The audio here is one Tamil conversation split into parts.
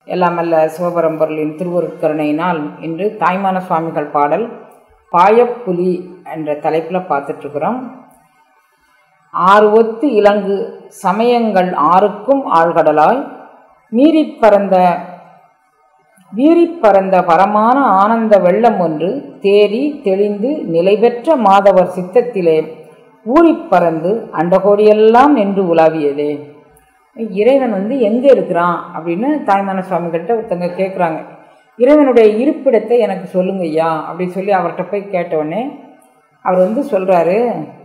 எல்லாம் அல்ல சிவபரம்பொருளின் திருவருட்கருணையினால் இன்று தாய்மான சுவாமிகள் பாடல் பாயப்புலி என்ற தலைப்பில் பார்த்துட்ருக்குறோம் ஆறு ஒத்து இலங்கு சமயங்கள் ஆறுக்கும் ஆழ்கடலாய் மீறிப் பறந்த வீறிப் பறந்த பரமான ஆனந்த வெள்ளம் ஒன்று தேறி தெளிந்து நிலை பெற்ற மாதவர் சித்தத்திலே ஊறிப் பறந்து அண்டகோடியெல்லாம் நின்று உலாவியதே இறைவன் வந்து எங்கே இருக்கிறான் அப்படின்னு தாய்மான சுவாமிகள்கிட்ட ஒருத்தங்க கேட்குறாங்க இறைவனுடைய இருப்பிடத்தை எனக்கு சொல்லுங்க ஐயா அப்படின்னு சொல்லி அவர்கிட்ட போய் கேட்டவுடனே அவர் வந்து சொல்கிறாரு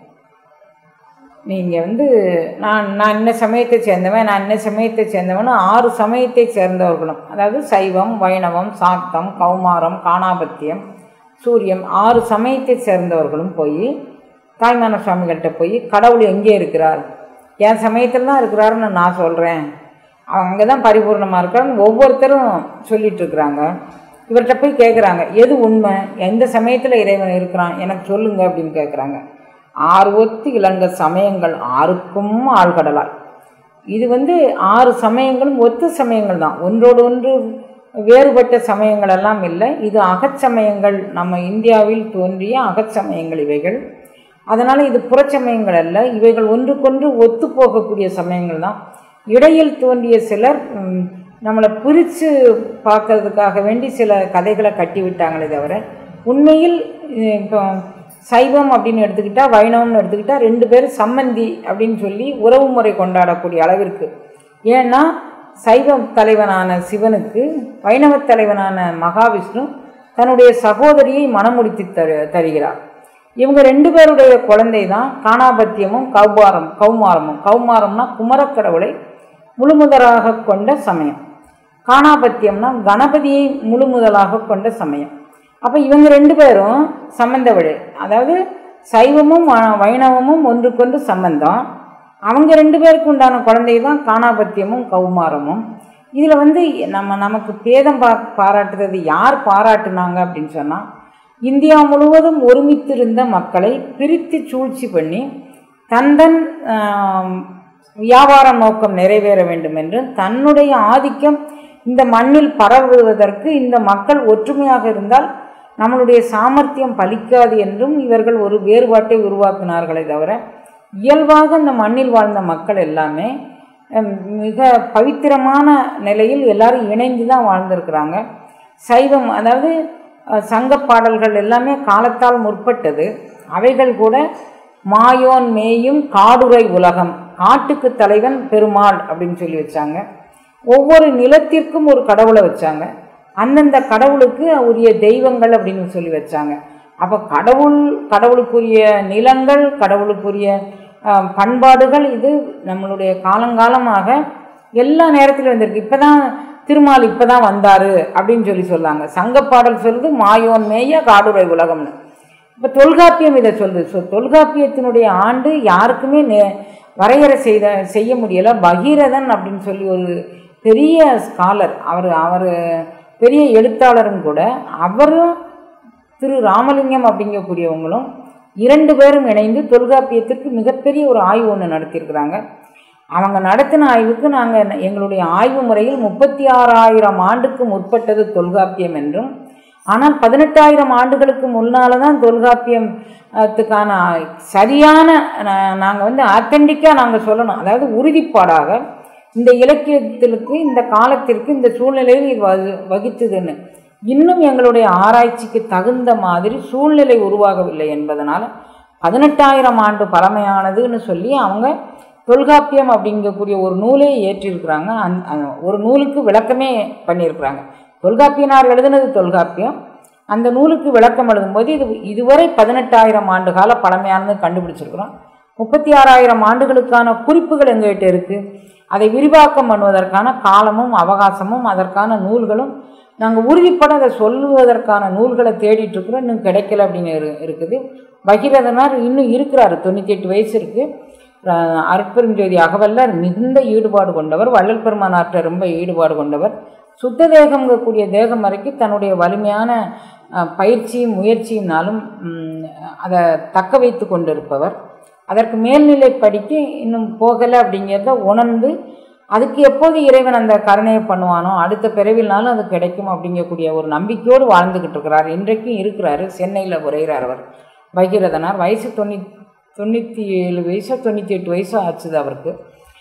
நீங்கள் வந்து நான் நான் இன்ன சமயத்தை சேர்ந்தவன் நான் இன்ன சமயத்தை சேர்ந்தவன் ஆறு சமயத்தை சேர்ந்தவர்களும் அதாவது சைவம் வைணவம் சாக்தம் கௌமாரம் காணாபத்தியம் சூரியம் ஆறு சமயத்தை சேர்ந்தவர்களும் போய் தாய்மான சுவாமிகள்கிட்ட போய் கடவுள் எங்கே இருக்கிறார் என் சமயத்தில் தான் இருக்கிறாருன்னு நான் சொல்கிறேன் அங்கே தான் பரிபூர்ணமாக இருக்காருன்னு ஒவ்வொருத்தரும் சொல்லிட்டு இருக்கிறாங்க இவர்கிட்ட போய் கேட்குறாங்க எது உண்மை எந்த சமயத்தில் இறைவன் இருக்கிறான் எனக்கு சொல்லுங்க அப்படின்னு கேட்குறாங்க ஆறு ஒத்து இளங்க சமயங்கள் ஆறுக்கும் ஆழ்கடலாய் இது வந்து ஆறு சமயங்களும் ஒத்து சமயங்கள் தான் ஒன்றோடு ஒன்று வேறுபட்ட சமயங்கள் எல்லாம் இல்லை இது அகச்சமயங்கள் நம்ம இந்தியாவில் தோன்றிய அகச்சமயங்கள் இவைகள் அதனால் இது புறச்சமயங்கள் அல்ல இவைகள் ஒன்றுக்கொன்று ஒத்து போகக்கூடிய சமயங்கள் தான் இடையில் தோன்றிய சிலர் நம்மளை பிரித்து பார்க்கறதுக்காக வேண்டி சில கதைகளை கட்டி விட்டாங்களே தவிர உண்மையில் இப்போ சைவம் அப்படின்னு எடுத்துக்கிட்டால் வைணவம்னு எடுத்துக்கிட்டால் ரெண்டு பேரும் சம்மந்தி அப்படின்னு சொல்லி உறவு முறை கொண்டாடக்கூடிய அளவிற்கு ஏன்னா சைவ தலைவனான சிவனுக்கு வைணவ தலைவனான மகாவிஷ்ணு தன்னுடைய சகோதரியை மனமுடித்து தரு தருகிறார் இவங்க ரெண்டு பேருடைய குழந்தை தான் காணாபத்தியமும் கௌபாரம் கௌமாரமும் கௌமாரம்னா குமரக்கடவுளை முழுமுதலாக கொண்ட சமயம் காணாபத்தியம்னா கணபதியை முழுமுதலாக கொண்ட சமயம் அப்போ இவங்க ரெண்டு பேரும் சம்பந்த விடு அதாவது சைவமும் வைணவமும் ஒன்றுக்கொன்று சம்பந்தம் அவங்க ரெண்டு பேருக்கு உண்டான குழந்தை தான் காணாபத்தியமும் கௌமாரமும் இதில் வந்து நம்ம நமக்கு பேதம் பா பாராட்டுறது யார் பாராட்டுனாங்க அப்படின்னு சொன்னால் இந்தியா முழுவதும் ஒருமித்திருந்த மக்களை பிரித்து சூழ்ச்சி பண்ணி தந்தன் வியாபார நோக்கம் நிறைவேற வேண்டும் என்று தன்னுடைய ஆதிக்கம் இந்த மண்ணில் பரவுவதற்கு இந்த மக்கள் ஒற்றுமையாக இருந்தால் நம்மளுடைய சாமர்த்தியம் பலிக்காது என்றும் இவர்கள் ஒரு வேறுபாட்டை உருவாக்கினார்களே தவிர இயல்பாக இந்த மண்ணில் வாழ்ந்த மக்கள் எல்லாமே மிக பவித்திரமான நிலையில் எல்லாரும் இணைந்து தான் வாழ்ந்திருக்கிறாங்க சைவம் அதாவது சங்க பாடல்கள் எல்லாமே காலத்தால் முற்பட்டது அவைகள் கூட மாயோன் மேயும் காடுரை உலகம் காட்டுக்கு தலைவன் பெருமாள் அப்படின்னு சொல்லி வச்சாங்க ஒவ்வொரு நிலத்திற்கும் ஒரு கடவுளை வச்சாங்க அந்தந்த கடவுளுக்கு உரிய தெய்வங்கள் அப்படின்னு சொல்லி வச்சாங்க அப்போ கடவுள் கடவுளுக்குரிய நிலங்கள் கடவுளுக்குரிய பண்பாடுகள் இது நம்மளுடைய காலங்காலமாக எல்லா நேரத்திலும் வந்திருக்கு இப்போ தான் திருமால் இப்போ தான் வந்தார் அப்படின்னு சொல்லி சொல்லாங்க சங்கப்பாடல் சொல்லுது மாயோன் மேய காடுரை உலகம்னு இப்போ தொல்காப்பியம் இதை சொல்லுது ஸோ தொல்காப்பியத்தினுடைய ஆண்டு யாருக்குமே நே வரையறை செய்த செய்ய முடியலை பகீரதன் அப்படின்னு சொல்லி ஒரு பெரிய ஸ்காலர் அவர் அவர் பெரிய எழுத்தாளரும் கூட அவரும் திரு ராமலிங்கம் அப்படிங்கக்கூடியவங்களும் இரண்டு பேரும் இணைந்து தொல்காப்பியத்திற்கு மிகப்பெரிய ஒரு ஆய்வு ஒன்று நடத்தியிருக்கிறாங்க அவங்க நடத்தின ஆய்வுக்கு நாங்கள் எங்களுடைய ஆய்வு முறையில் முப்பத்தி ஆறாயிரம் ஆண்டுக்கு முற்பட்டது தொல்காப்பியம் என்றும் ஆனால் பதினெட்டாயிரம் ஆண்டுகளுக்கு முன்னால் தான் தொல்காப்பியத்துக்கான சரியான நாங்கள் வந்து ஆத்தென்டிக்காக நாங்கள் சொல்லணும் அதாவது உறுதிப்பாடாக இந்த இலக்கியத்திற்கு இந்த காலத்திற்கு இந்த சூழ்நிலையில் இது வகு வகித்ததுன்னு இன்னும் எங்களுடைய ஆராய்ச்சிக்கு தகுந்த மாதிரி சூழ்நிலை உருவாகவில்லை என்பதனால் பதினெட்டாயிரம் ஆண்டு பழமையானதுன்னு சொல்லி அவங்க தொல்காப்பியம் அப்படிங்கக்கூடிய ஒரு நூலே ஏற்றிருக்கிறாங்க அந் ஒரு நூலுக்கு விளக்கமே பண்ணியிருக்கிறாங்க தொல்காப்பியனார் எழுதுனது தொல்காப்பியம் அந்த நூலுக்கு விளக்கம் எழுதும்போது இது இதுவரை பதினெட்டாயிரம் ஆண்டு கால பழமையானது கண்டுபிடிச்சிருக்கிறோம் முப்பத்தி ஆறாயிரம் ஆண்டுகளுக்கான குறிப்புகள் எங்கள்கிட்ட இருக்குது அதை விரிவாக்கம் பண்ணுவதற்கான காலமும் அவகாசமும் அதற்கான நூல்களும் நாங்கள் உறுதிப்பட அதை சொல்லுவதற்கான நூல்களை தேடிட்டு இருக்கிறோம் இன்னும் கிடைக்கல அப்படின்னு இருக்குது பகீரதனார் இன்னும் இருக்கிறாரு தொண்ணூற்றி எட்டு வயசு இருக்குது அற்பெருஞ்சோதி அகவல்லர் மிகுந்த ஈடுபாடு கொண்டவர் வள்ளல் பெருமானாற்ற ரொம்ப ஈடுபாடு கொண்டவர் சுத்த தேகம்ங்கக்கூடிய தேகம் வரைக்கும் தன்னுடைய வலிமையான பயிற்சியும் முயற்சியினாலும் அதை தக்க வைத்து கொண்டிருப்பவர் அதற்கு மேல்நிலை படிக்க இன்னும் போகலை அப்படிங்கிறத உணர்ந்து அதுக்கு எப்போது இறைவன் அந்த கருணையை பண்ணுவானோ அடுத்த பிறவினாலும் அது கிடைக்கும் அப்படிங்கக்கூடிய ஒரு நம்பிக்கையோடு வாழ்ந்துக்கிட்டு இருக்கிறார் இன்றைக்கும் இருக்கிறாரு சென்னையில் உரைகிறார் அவர் பகீரதனார் வயசு தொண்ணூ தொண்ணூற்றி ஏழு வயசோ தொண்ணூற்றி எட்டு வயசோ ஆச்சுது அவருக்கு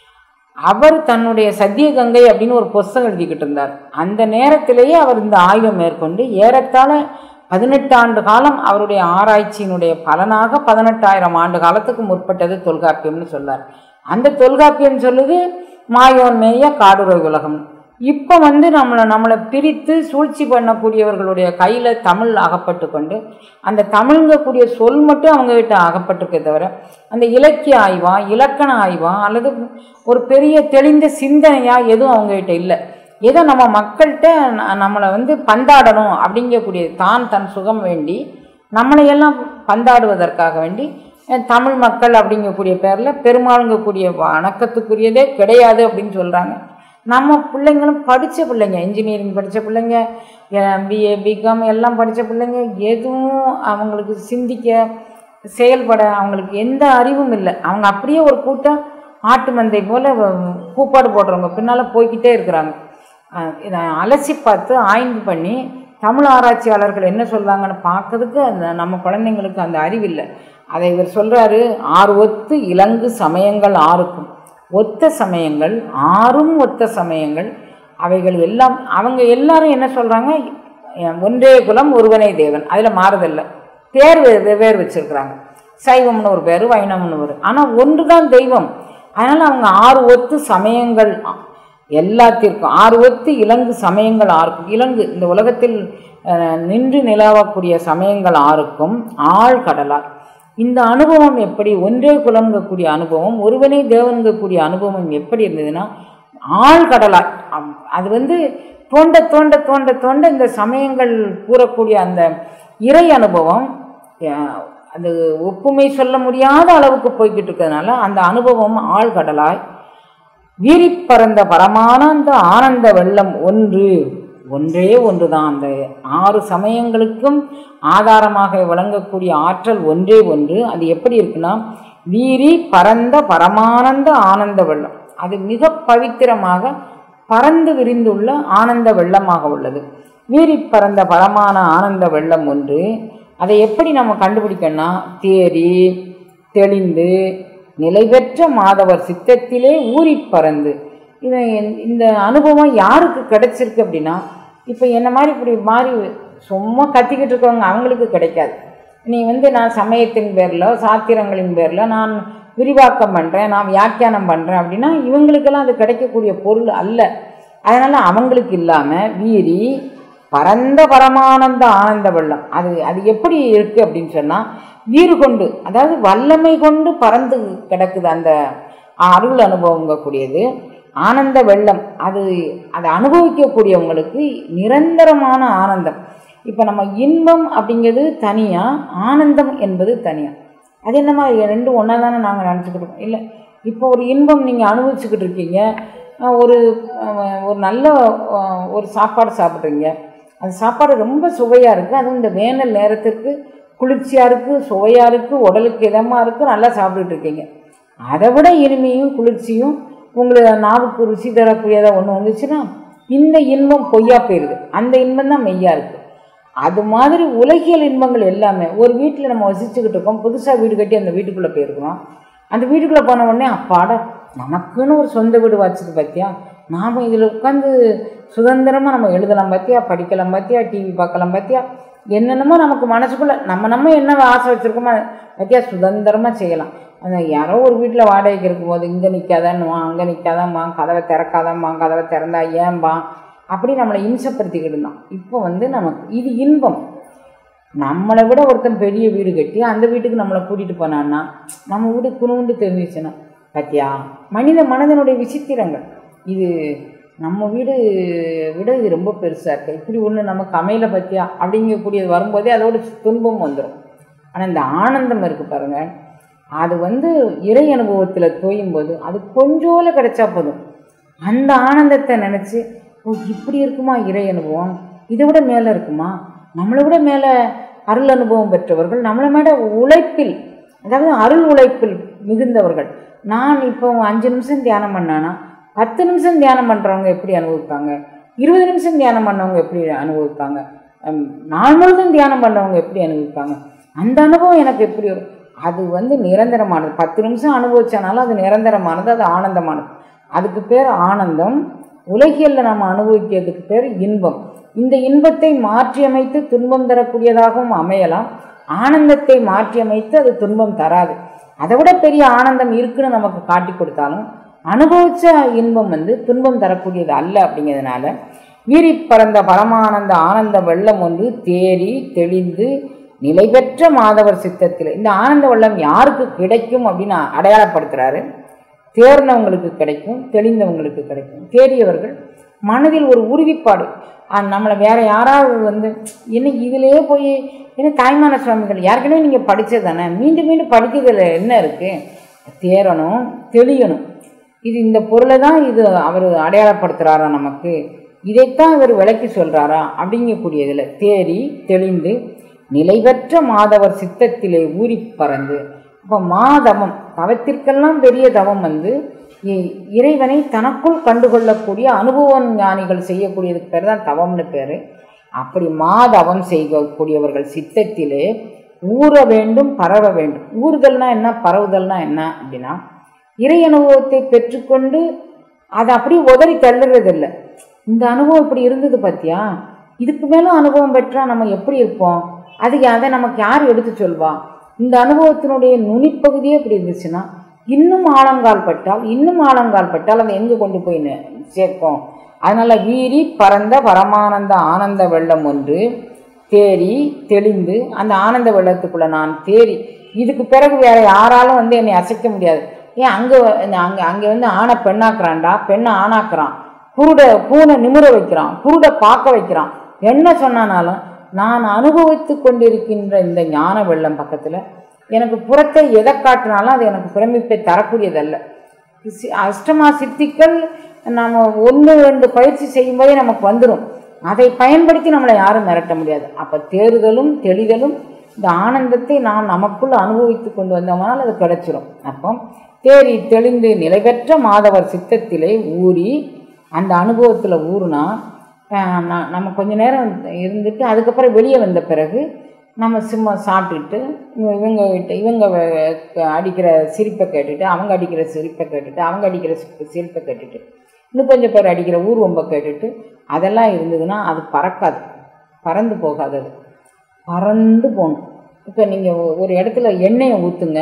அவர் தன்னுடைய சத்தியகங்கை அப்படின்னு ஒரு புஸ்தகம் எழுதிக்கிட்டு இருந்தார் அந்த நேரத்திலேயே அவர் இந்த ஆய்வை மேற்கொண்டு ஏறத்தாழ பதினெட்டு ஆண்டு காலம் அவருடைய ஆராய்ச்சியினுடைய பலனாக பதினெட்டாயிரம் ஆண்டு காலத்துக்கு முற்பட்டது தொல்காப்பியம்னு சொல்லார் அந்த தொல்காப்பியம் சொல்லுது மாயோன் மேய காடுரை உலகம் இப்போ வந்து நம்மளை நம்மளை பிரித்து சூழ்ச்சி பண்ணக்கூடியவர்களுடைய கையில் தமிழ் அகப்பட்டு கொண்டு அந்த தமிழ்ங்கக்கூடிய சொல் மட்டும் அவங்ககிட்ட அகப்பட்டிருக்கே தவிர அந்த இலக்கிய ஆய்வா இலக்கண ஆய்வா அல்லது ஒரு பெரிய தெளிந்த சிந்தனையா எதுவும் அவங்ககிட்ட இல்லை ஏதோ நம்ம மக்கள்கிட்ட ந- நம்மளை வந்து பந்தாடணும் அப்படிங்கக்கூடிய தான் தன் சுகம் வேண்டி நம்மளையெல்லாம் பந்தாடுவதற்காக வேண்டி அஹ், தமிழ் மக்கள் அப்படிங்கக்கூடிய பேரில் பெருமாளுங்கக்கூடிய வணக்கத்துக்குரியதே கிடையாது அப்படின்னு சொல்கிறாங்க நம்ம பிள்ளைங்களும் படித்த பிள்ளைங்க இன்ஜினியரிங் படித்த பிள்ளைங்க பிஏ பிகாம் எல்லாம் படித்த பிள்ளைங்க எதுவும் அவங்களுக்கு சிந்திக்க செயல்பட அவங்களுக்கு எந்த அறிவும் இல்லை அவங்க அப்படியே ஒரு கூட்டம் ஆட்டு மந்தை போல் கூப்பாடு போடுறவங்க பின்னால் போய்க்கிட்டே இருக்கிறாங்க அஹ் இதை அலசி பார்த்து ஆய்வு பண்ணி தமிழ் ஆராய்ச்சியாளர்கள் என்ன சொல்கிறாங்கன்னு பார்க்கறதுக்கு அந்த நம்ம குழந்தைங்களுக்கு அந்த அறிவில்லை அதை இவர் சொல்கிறாரு ஆறு ஒத்து இலங்கு சமயங்கள் ஆறுக்கும் ஒத்த சமயங்கள் ஆறும் ஒத்த சமயங்கள் அவைகள் எல்லாம் அவங்க எல்லாரும் என்ன சொல்கிறாங்க ஒன்றே குலம் ஒருவனே தேவன் அதில் மாறுதல்ல பேர் வெ- வெவ்வேறு வச்சுருக்குறாங்க சைவம்னு ஒரு பேர் வைணவம்னு ஒரு ஆனால் ஒன்று தான் தெய்வம் அதனால் அவங்க ஆறு ஒத்து சமயங்கள் எல்லாத்திற்கும் ஆறு ஒத்து இலங்கு சமயங்கள் ஆறுக்கும் இலங்கு இந்த உலகத்தில் அஹ், நின்று நிலவக்கூடிய சமயங்கள் ஆறுக்கும் ஆழ் கடலார் இந்த அனுபவம் எப்படி ஒன்றே குலங்கக்கூடிய அனுபவம் ஒருவனே தேவனுங்கக்கூடிய அனுபவம் எப்படி இருந்ததுன்னா ஆழ்கடலாய் அம்- அது வந்து தோண்ட தோண்ட தோண்ட தோண்ட இந்த சமயங்கள் கூறக்கூடிய அந்த இறை அனுபவம் அஹ், அது ஒப்புமை சொல்ல முடியாத அளவுக்கு போய்கிட்டு இருக்கிறதுனால அந்த அனுபவம் ஆழ்கடலாய் வீறி பறந்த பரமான அந்த ஆனந்த வெள்ளம் ஒன்று ஒன்றே ஒன்றுதான் அந்த ஆறு சமயங்களுக்கும் ஆதாரமாக விளங்கக்கூடிய ஆற்றல் ஒன்றே ஒன்று அது எப்படி இருக்குன்னா வீரி பரந்த பரமானந்த ஆனந்த வெள்ளம் அது மிக பவித்திரமாக பறந்து விரிந்துள்ள ஆனந்த வெள்ளமாக உள்ளது வீரி பறந்த பரமான ஆனந்த வெள்ளம் ஒன்று அதை எப்படி நம்ம கண்டுபிடிக்கணும்னா தேறி தெளிந்து நிலை பெற்ற மாதவர் சித்தத்திலே ஊறிப் பறந்து இது இந்த அனுபவம் யாருக்கு கிடைச்சிருக்கு அப்படின்னா இப்போ என்ன மாதிரி இப்படி மாறி சும்மா கத்திக்கிட்டு இருக்கவங்க அவங்களுக்கு கிடைக்காது நீ வந்து நான் சமயத்தின் பேரில் சாத்திரங்களின் பேரில் நான் விரிவாக்கம் பண்ணுறேன் நான் வியாக்கியானம் பண்ணுறேன் அப்படின்னா இவங்களுக்கெல்லாம் அது கிடைக்கக்கூடிய பொருள் அல்ல அதனால் அவங்களுக்கு இல்லாமல் வீரி பரந்த பரமானந்த ஆனந்த வெள்ளம் அது அது எப்படி இருக்குது அப்படின்னு சொன்னால் வீறு கொண்டு அதாவது வல்லமை கொண்டு பறந்து கிடக்குது அந்த அருள் அனுபவங்கக்கூடியது ஆனந்த வெள்ளம் அது அதை அனுபவிக்கக்கூடியவங்களுக்கு நிரந்தரமான ஆனந்தம் இப்போ நம்ம இன்பம் அப்படிங்கிறது தனியாக ஆனந்தம் என்பது தனியாக அது என்னமா இது ரெண்டும் ஒன்றா தானே நாங்கள் நினச்சிக்கிட்டு இருக்கோம் இல்லை இப்போ ஒரு இன்பம் நீங்கள் அனுபவிச்சுக்கிட்டு இருக்கீங்க அஹ் ஒரு அஹ் ஒரு நல்ல அஹ் ஒரு சாப்பாடு சாப்பிட்றீங்க அந்த சாப்பாடு ரொம்ப சுவையாக இருக்குது அதுவும் இந்த வேனல் நேரத்திற்கு குளிர்ச்சியாக இருக்குது சுவையாக இருக்குது உடலுக்கு இதமாக இருக்குது நல்லா சாப்பிட்டுட்டு இருக்கீங்க அதை விட இனிமையும் குளிர்ச்சியும் உங்களுக்கு நாவுக்கு ருசி தரக்கூடியதாக ஒன்று வந்துச்சுன்னா இந்த இன்பம் பொய்யா போயிடுது அந்த இன்பம் தான் மெய்யா இருக்குது அது மாதிரி உலகியல் இன்பங்கள் எல்லாமே ஒரு வீட்டில் நம்ம வசிச்சுக்கிட்டு இருக்கோம் புதுசாக வீடு கட்டி அந்த வீட்டுக்குள்ளே போயிருக்கிறோம் அந்த வீட்டுக்குள்ளே போன உடனே அப்பாடா நமக்குன்னு ஒரு சொந்த வீடு வச்சது பார்த்தியா நாம் இதில் உட்காந்து சுதந்திரமாக நம்ம எழுதலாம் பார்த்தியா படிக்கலாம் பார்த்தியா டிவி பார்க்கலாம் பார்த்தியா என்னென்னமோ நமக்கு மனசுக்குள்ளே நம்ம நம்ம என்ன ஆசை வச்சுருக்கோமோ பார்த்தியா சுதந்திரமாக செய்யலாம் அந்த யாரோ ஒரு வீட்டில் வாடகைக்கு இருக்கும்போது இங்கே நிற்காதான்னுவான் அங்கே நிற்காதான்மா கதவை திறக்காதான்மா கதவை திறந்தா ஏன்பா அப்படி நம்மளை இம்சப்படுத்திக்கிட்டு இருந்தான் இப்போ வந்து நமக்கு இது இன்பம் நம்மளை விட ஒருத்தன் பெரிய வீடு கட்டி அந்த வீட்டுக்கு நம்மளை கூட்டிகிட்டு போனான்னா நம்ம வீடு குணுண்டு தெரிஞ்சிச்சுன்னா பார்த்தியா மனித மனதனுடைய விசித்திரங்கள் இது நம்ம வீடு விட இது ரொம்ப பெருசாக இருக்குது இப்படி ஒன்று நமக்கு அமையல பற்றியா அப்படிங்கக்கூடியது வரும்போதே அதோட துன்பம் வந்துடும் ஆனால் இந்த ஆனந்தம் இருக்குது பாருங்கள் அது வந்து இறை அனுபவத்தில் தோயும் போது அது கொஞ்சோல கிடைச்சா போதும் அந்த ஆனந்தத்தை நினச்சி ஓ இப்படி இருக்குமா இறை அனுபவம் இதை விட மேலே இருக்குமா நம்மளை விட மேலே அருள் அனுபவம் பெற்றவர்கள் நம்மளை மேட உழைப்பில் அதாவது அருள் உழைப்பில் மிகுந்தவர்கள் நான் இப்போ அஞ்சு நிமிஷம் தியானம் பண்ணானா பத்து நிமிஷம் தியானம் பண்ணுறவங்க எப்படி அனுபவிப்பாங்க இருபது நிமிஷம் தியானம் பண்ணவங்க எப்படி அனுபவிப்பாங்க ஹம், நாள் முழுதும் தியானம் பண்ணவங்க எப்படி அனுபவிப்பாங்க அந்த அனுபவம் எனக்கு எப்படி வரும் அது வந்து நிரந்தரமானது பத்து நிமிஷம் அனுபவிச்சனாலும் அது நிரந்தரமானது அது ஆனந்தமானது அதுக்கு பேர் ஆனந்தம் உலகியல்ல நம்ம அனுபவிக்கிறதுக்கு பேர் இன்பம் இந்த இன்பத்தை மாற்றியமைத்து துன்பம் தரக்கூடியதாகவும் அமையலாம் ஆனந்தத்தை மாற்றியமைத்து அது துன்பம் தராது அதை விட பெரிய ஆனந்தம் இருக்குன்னு நமக்கு காட்டி கொடுத்தாலும் அனுபவிச்ச இன்பம் வந்து துன்பம் தரக்கூடியது அல்ல அப்படிங்கிறதுனால வீறி பறந்த பரமானந்த ஆனந்த வெள்ளம் ஒன்று தேறி தெளிந்து நிலை பெற்ற மாதவர் சித்தத்தில் இந்த ஆனந்த வெள்ளம் யாருக்கு கிடைக்கும் அப்படின்னு அடையாளப்படுத்துறாரு தேர்ந்தவங்களுக்கு கிடைக்கும் தெளிந்தவங்களுக்கு கிடைக்கும் தேறியவர்கள் மனதில் ஒரு உறுதிப்பாடு ஆ, நம்மளை வேற யாராவது வந்து என்ன இதிலேயே போய் என்ன தாய்மான சுவாமிகள் ஏற்கனவே நீங்கள் படித்தது தானே மீண்டும் மீண்டும் படிக்கிறதுல என்ன இருக்குது தேரணும் தெளியணும் இது இந்த பொருளை தான் இது அவர் அடையாளப்படுத்துகிறாரா நமக்கு இதைத்தான் இவர் விளக்கி சொல்கிறாரா அப்படிங்கக்கூடியதில் தேறி தெளிந்து நிலைபெற்ற மாதவர் சித்தத்திலே ஊறி பறந்து அப்போ மாதவம் தவத்திற்கெல்லாம் பெரிய தவம் வந்து இ- இறைவனை தனக்குள் கண்டுகொள்ளக்கூடிய அனுபவ ஞானிகள் செய்யக்கூடியதுக்கு பேர் தான் தவம்னு பேர் அப்படி மாதவம் செய்யக்கூடியவர்கள் சித்தத்திலே ஊற வேண்டும் பரவ வேண்டும் ஊறுதல்னா என்ன பரவுதல்னா என்ன அப்படின்னா இறை அனுபவத்தை பெற்றுக்கொண்டு அதை அப்படியே உதறி தள்ளுறதில்ல இந்த அனுபவம் இப்படி இருந்தது பார்த்தியா இதுக்கு மேலும் அனுபவம் பெற்றா நம்ம எப்படி இருப்போம் அதுக்கு அதை நமக்கு யார் எடுத்து சொல்வா இந்த அனுபவத்தினுடைய நுனிப்பகுதியே இப்படி இருந்துச்சுன்னா இன்னும் ஆழங்கால் பட்டால் இன்னும் ஆழங்கால் பட்டால் அதை எங்கே கொண்டு போய் நி- சேர்க்கும் அதனால வீறி பரந்த பரமானந்த ஆனந்த வெள்ளம் ஒன்று தேறி தெளிந்து அந்த ஆனந்த வெள்ளத்துக்குள்ள நான் தேறி இதுக்கு பிறகு வேற யாராலும் வந்து என்னை அசைக்க முடியாது ஏன் அங்கே அங்கே அங்கே வந்து ஆணை பெண்ணாக்குறான்டா பெண்ணை ஆணாக்குறான் குருட பூனை நிமிர வைக்கிறான் குருட பார்க்க வைக்கிறான் என்ன சொன்னானாலும் நான் அனுபவித்து கொண்டிருக்கின்ற இந்த ஞான வெள்ளம் பக்கத்தில் எனக்கு புறத்தை எதை காட்டினாலும் அது எனக்கு பிரமிப்பை தரக்கூடியதல்ல சி- அஷ்டமா சித்திகள் நம்ம ஒன்று ரெண்டு பயிற்சி செய்யும்போதே நமக்கு வந்துடும் அதை பயன்படுத்தி நம்மளை யாரும் மிரட்ட முடியாது அப்போ தேறுதலும் தெளிதலும் இந்த ஆனந்தத்தை நாம் நமக்குள் அனுபவித்து கொண்டு வந்தோம்னால் அது கிடைச்சிரும் அப்போ தேறி தெளிந்து நிலை பெற்ற மாதவர் சித்தத்திலே ஊறி அந்த அனுபவத்தில் ஊறுனா ஆஹ், ந- நம்ம கொஞ்ச நேரம் இருந்துட்டு அதுக்கப்புறம் வெளியே வந்த பிறகு நம்ம சும்மா சாப்பிட்டுட்டு இவங்க இவங்க கிட்ட இவங்க வ- க- அடிக்கிற சிரிப்பை கேட்டுட்டு அவங்க அடிக்கிற சிரிப்பை கேட்டுட்டு அவங்க அடிக்கிற சி- சிரிப்பை கேட்டுட்டு இன்னும் கொஞ்சம் பேர் அடிக்கிற ஊர்வம்பை கேட்டுட்டு அதெல்லாம் இருந்ததுன்னா அது பறக்காது பறந்து போகாது அது பறந்து போகணும் இப்போ நீங்கள் ஒரு இடத்துல எண்ணெயை ஊற்றுங்க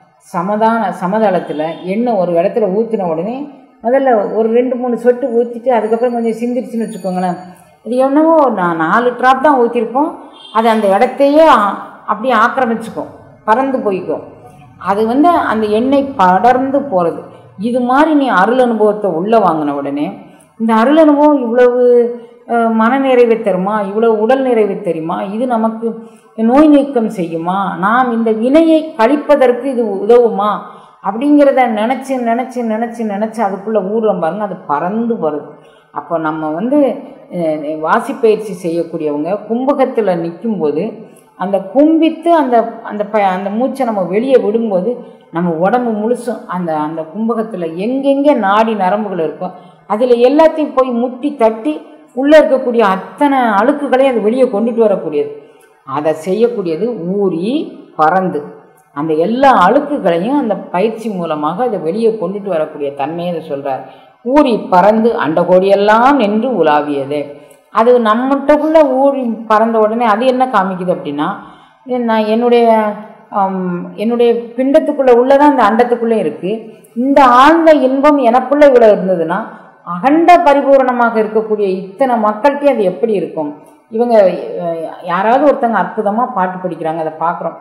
சமதான சமதளத்தில் எண்ணெய் ஒரு இடத்துல ஊற்றின உடனே முதல்ல ஒரு ரெண்டு மூணு சொட்டு ஊற்றிட்டு அதுக்கப்புறம் கொஞ்சம் சிந்திருச்சுன்னு வச்சுக்கோங்களேன் இது என்னவோ நான் நாலு ட்ராப் தான் ஊற்றிருப்போம் அது அந்த இடத்தையே ஆ- அப்படியே ஆக்கிரமிச்சுக்கும் பறந்து போய்க்கும் அது வந்து அந்த எண்ணெய் படர்ந்து போகிறது இது மாதிரி நீ அருள் அனுபவத்தை உள்ளே வாங்கின உடனே இந்த அருள் அனுபவம் இவ்வளவு அஹ், மன நிறைவை தருமா இவ்வளவு உடல் நிறைவை தருமா இது நமக்கு நோய் நீக்கம் செய்யுமா நாம் இந்த வினையை கழிப்பதற்கு இது உதவுமா அப்படிங்கிறத நினச்சி நினச்சி நினச்சி நினச்சி அதுக்குள்ளே ஊறுறோம் பாருங்க அது பறந்து வருது அப்போ நம்ம வந்து அஹ், வாசிப்பயிற்சி செய்யக்கூடியவங்க கும்பகத்தில் நிற்கும்போது அந்த கும்பித்து அந்த அந்த ப அந்த மூச்சை நம்ம வெளியே விடும்போது நம்ம உடம்பு முழுசும் அந்த அந்த கும்பகத்தில் எங்கெங்கே நாடி நரம்புகள் இருக்கோ அதில் எல்லாத்தையும் போய் முட்டி தட்டி உள்ளே இருக்கக்கூடிய அத்தனை அழுக்குகளையும் அது வெளியே கொண்டுட்டு வரக்கூடியது அதை செய்யக்கூடியது ஊறி பறந்து அந்த எல்லா அழுக்குகளையும் அந்த பயிற்சி மூலமாக அதை வெளியே கொண்டுட்டு வரக்கூடிய தன்மையை அதை சொல்கிறார் ஊறி பறந்து அண்டகோடியெல்லாம் நின்று உலாவியது அது நம்மகிட்டக்குள்ளே ஊறி பறந்த உடனே அது என்ன காமிக்குது அப்படின்னா நான் என்னுடைய ஆம், என்னுடைய பிண்டத்துக்குள்ளே உள்ளதான் இந்த அண்டத்துக்குள்ளே இருக்குது இந்த ஆழ்ந்த இன்பம் எனக்குள்ளே இவ்வளோ இருந்ததுன்னா அகண்ட பரிபூரணமாக இருக்கக்கூடிய இத்தனை மக்கள்கிட்டே அது எப்படி இருக்கும் இவங்க அஹ், யாராவது ஒருத்தங்க அற்புதமாக பாட்டு படிக்கிறாங்க அதை பார்க்குறோம்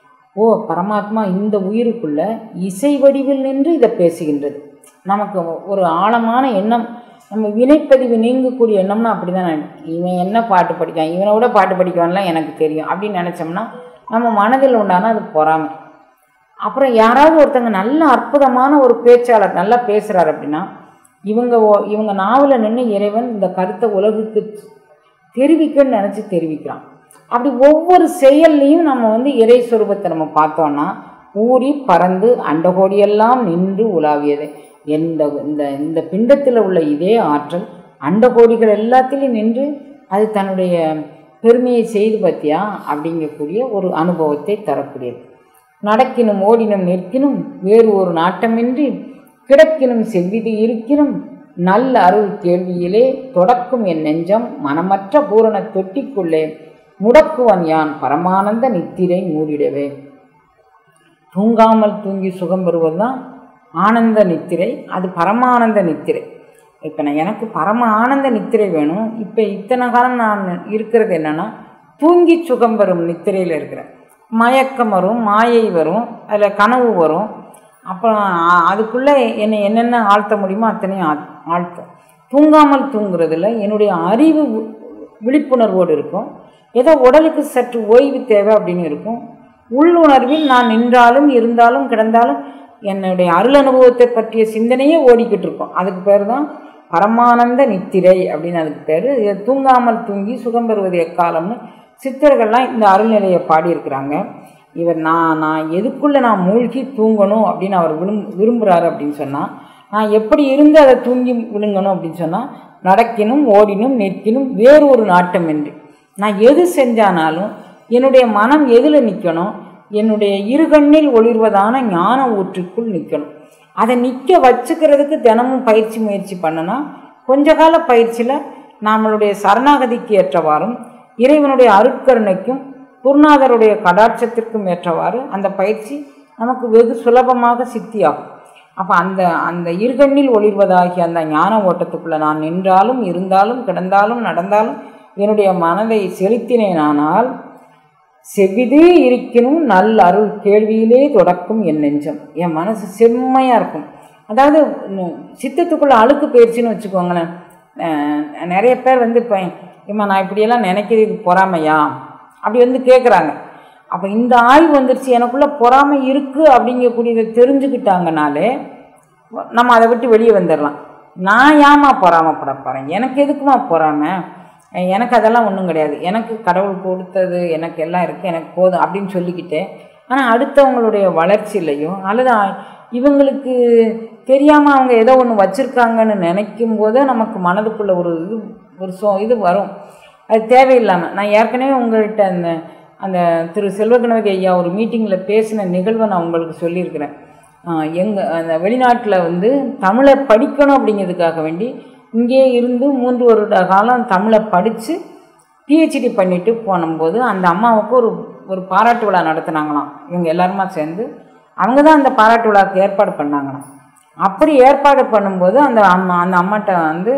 ஓ பரமாத்மா இந்த உயிருக்குள்ள இசை வடிவில் நின்று இதை பேசுகின்றது நமக்கு ஒரு ஆழமான எண்ணம் நம்ம வினைப்பதிவு நீங்கக்கூடிய எண்ணம்னா அப்படி தான் இவன் என்ன பாட்டு படிக்கான் இவனை விட பாட்டு படிக்குவான்லாம் எனக்கு தெரியும் அப்படின்னு நினச்சோம்னா நம்ம மனதில் உண்டான அது பொறாமை அப்புறம் யாராவது ஒருத்தங்க நல்ல அற்புதமான ஒரு பேச்சாளர் நல்லா பேசுகிறார் அப்படின்னா இவங்க ஓ- இவங்க நாவலில் நின்று இறைவன் இந்த கருத்தை உலகுக்கு தெரிவிக்கணும்னு நினச்சி தெரிவிக்கிறான் அப்படி ஒவ்வொரு செயல்லையும் நம்ம வந்து இறை சொரூபத்தை நம்ம பார்த்தோம்னா ஊறி பறந்து அண்டகோடியெல்லாம் நின்று உலாவியது இந்த இந்த இந்த பிண்டத்தில் உள்ள இதே ஆற்றல் அண்ட கோடிகள் எல்லாத்திலையும் நின்று அது தன்னுடைய பெருமையை செய்து பார்த்தியா அப்படிங்கக்கூடிய ஒரு அனுபவத்தை தரக்கூடியது நடக்கினும் ஓடினும் நிற்கினும் வேறு ஒரு நாட்டமின்றி கிடக்கினும் செவ்விது இருக்கினும் நல்ல அருள் கேள்வியிலே தொடக்கும் என் நெஞ்சம் மனமற்ற பூரண தொட்டிக்குள்ளே முடக்குவன் யான் பரமானந்த நித்திரை மூடிடவே தூங்காமல் தூங்கி சுகம் பெறுவது தான் ஆனந்த நித்திரை அது பரமானந்த நித்திரை இப்போ நான் எனக்கு பரம ஆனந்த நித்திரை வேணும் இப்போ இத்தனை காலம் நான் இருக்கிறது என்னென்னா தூங்கி சுகம் பெறும் நித்திரையில் இருக்கிறேன் மயக்கம் வரும் மாயை வரும் அதில் கனவு வரும் அப்புறம் அ- அதுக்குள்ளே என்னை என்னென்ன ஆழ்த்த முடியுமோ அத்தனையும் ஆழ் ஆழ்த்தும் தூங்காமல் தூங்குறதுல என்னுடைய அறிவு வி- விழிப்புணர்வோடு இருக்கும் ஏதோ உடலுக்கு சற்று ஓய்வு தேவை அப்படின்னு இருக்கும் உள்ளுணர்வில் நான் நின்றாலும் இருந்தாலும் கிடந்தாலும் என்னுடைய அருள் அனுபவத்தை பற்றிய சிந்தனையே ஓடிக்கிட்டு இருக்கும் அதுக்கு பேர் தான் பரமானந்த நித்திரை அப்படின்னு அதுக்கு பேர் இதை தூங்காமல் தூங்கி சுகம் பெறுவது எக்காலம்னு சித்தர்கள்லாம் இந்த அருள்நிலையை பாடியிருக்கிறாங்க இவர் நான் நான் எதுக்குள்ளே நான் மூழ்கி தூங்கணும் அப்படின்னு அவர் விரும் விரும்புகிறாரு அப்படின்னு சொன்னால் நான் எப்படி இருந்து அதை தூங்கி விழுங்கணும் அப்படின்னு சொன்னால் நடக்கினும் ஓடினும் நிற்கினும் வேறு ஒரு நாட்டம் என்று நான் எது செஞ்சானாலும் என்னுடைய மனம் எதில் நிற்கணும் என்னுடைய இருகண்ணில் ஒளிர்வதான ஞான ஊற்றுக்குள் நிற்கணும் அதை நிற்க வச்சுக்கிறதுக்கு தினமும் பயிற்சி முயற்சி பண்ணனா கொஞ்ச கால பயிற்சியில் நம்மளுடைய சரணாகதிக்கு ஏற்றவாறும் இறைவனுடைய அருட்கருணைக்கும் குருநாதருடைய கடாட்சத்திற்கும் ஏற்றவாறு அந்த பயிற்சி நமக்கு வெகு சுலபமாக சித்தியாகும் அப்போ அந்த அந்த இருகண்ணில் ஒளிர்வதாகிய அந்த ஞான ஓட்டத்துக்குள்ளே நான் நின்றாலும் இருந்தாலும் கிடந்தாலும் நடந்தாலும் என்னுடைய மனதை செலுத்தினேனானால் செவ்விது இருக்கணும் நல் அருள் கேள்வியிலே தொடக்கும் என் நெஞ்சம் என் மனசு செம்மையாக இருக்கும் அதாவது ந- சித்தத்துக்குள்ள அழுக்கு போயிடுச்சுன்னு வச்சுக்கோங்களேன் அஹ் நிறைய பேர் வந்து இப்போ இம்மா நான் இப்படியெல்லாம் நினைக்கிறது இது பொறாமையா அப்படி வந்து கேட்குறாங்க அப்போ இந்த ஆய்வு வந்துருச்சு எனக்குள்ள பொறாமை இருக்குது அப்படிங்கக்கூடியதை தெரிஞ்சுக்கிட்டாங்கனாலே நம்ம அதை விட்டு வெளியே வந்துடலாம் நான் ஏமா பொறாமப்பட போகிறேன் எனக்கு எதுக்குமா பொறாமை அஹ் எனக்கு அதெல்லாம் ஒன்றும் கிடையாது எனக்கு கடவுள் கொடுத்தது எனக்கு எல்லாம் இருக்குது எனக்கு போதும் அப்படின்னு சொல்லிக்கிட்டு ஆனால் அடுத்தவங்களுடைய வளர்ச்சியிலையும் அல்லது அ- இவங்களுக்கு தெரியாமல் அவங்க ஏதோ ஒன்று வச்சுருக்காங்கன்னு நினைக்கும் போதே நமக்கு மனதுக்குள்ள ஒரு இது ஒரு சோ இது வரும் அது தேவையில்லாமல் நான் ஏற்கனவே உங்கள்கிட்ட அந்த அந்த திரு செல்வகணபதி ஐயா ஒரு மீட்டிங்கில் பேசின நிகழ்வை நான் உங்களுக்கு சொல்லியிருக்கிறேன் எங்கள் அந்த வெளிநாட்டில் வந்து தமிழை படிக்கணும் அப்படிங்கிறதுக்காக வேண்டி இங்கே இருந்து மூன்று வருட காலம் தமிழை படித்து பிஹெச்டி பண்ணிட்டு போனும்போது அந்த அம்மாவுக்கு ஒரு ஒரு பாராட்டு விழா நடத்துனாங்களாம் இவங்க எல்லாருமா சேர்ந்து அவங்க தான் அந்த பாராட்டு விழாவுக்கு ஏற்பாடு பண்ணாங்களாம் அப்படி ஏற்பாடு பண்ணும்போது அந்த அம்மா அந்த அம்மாட்ட வந்து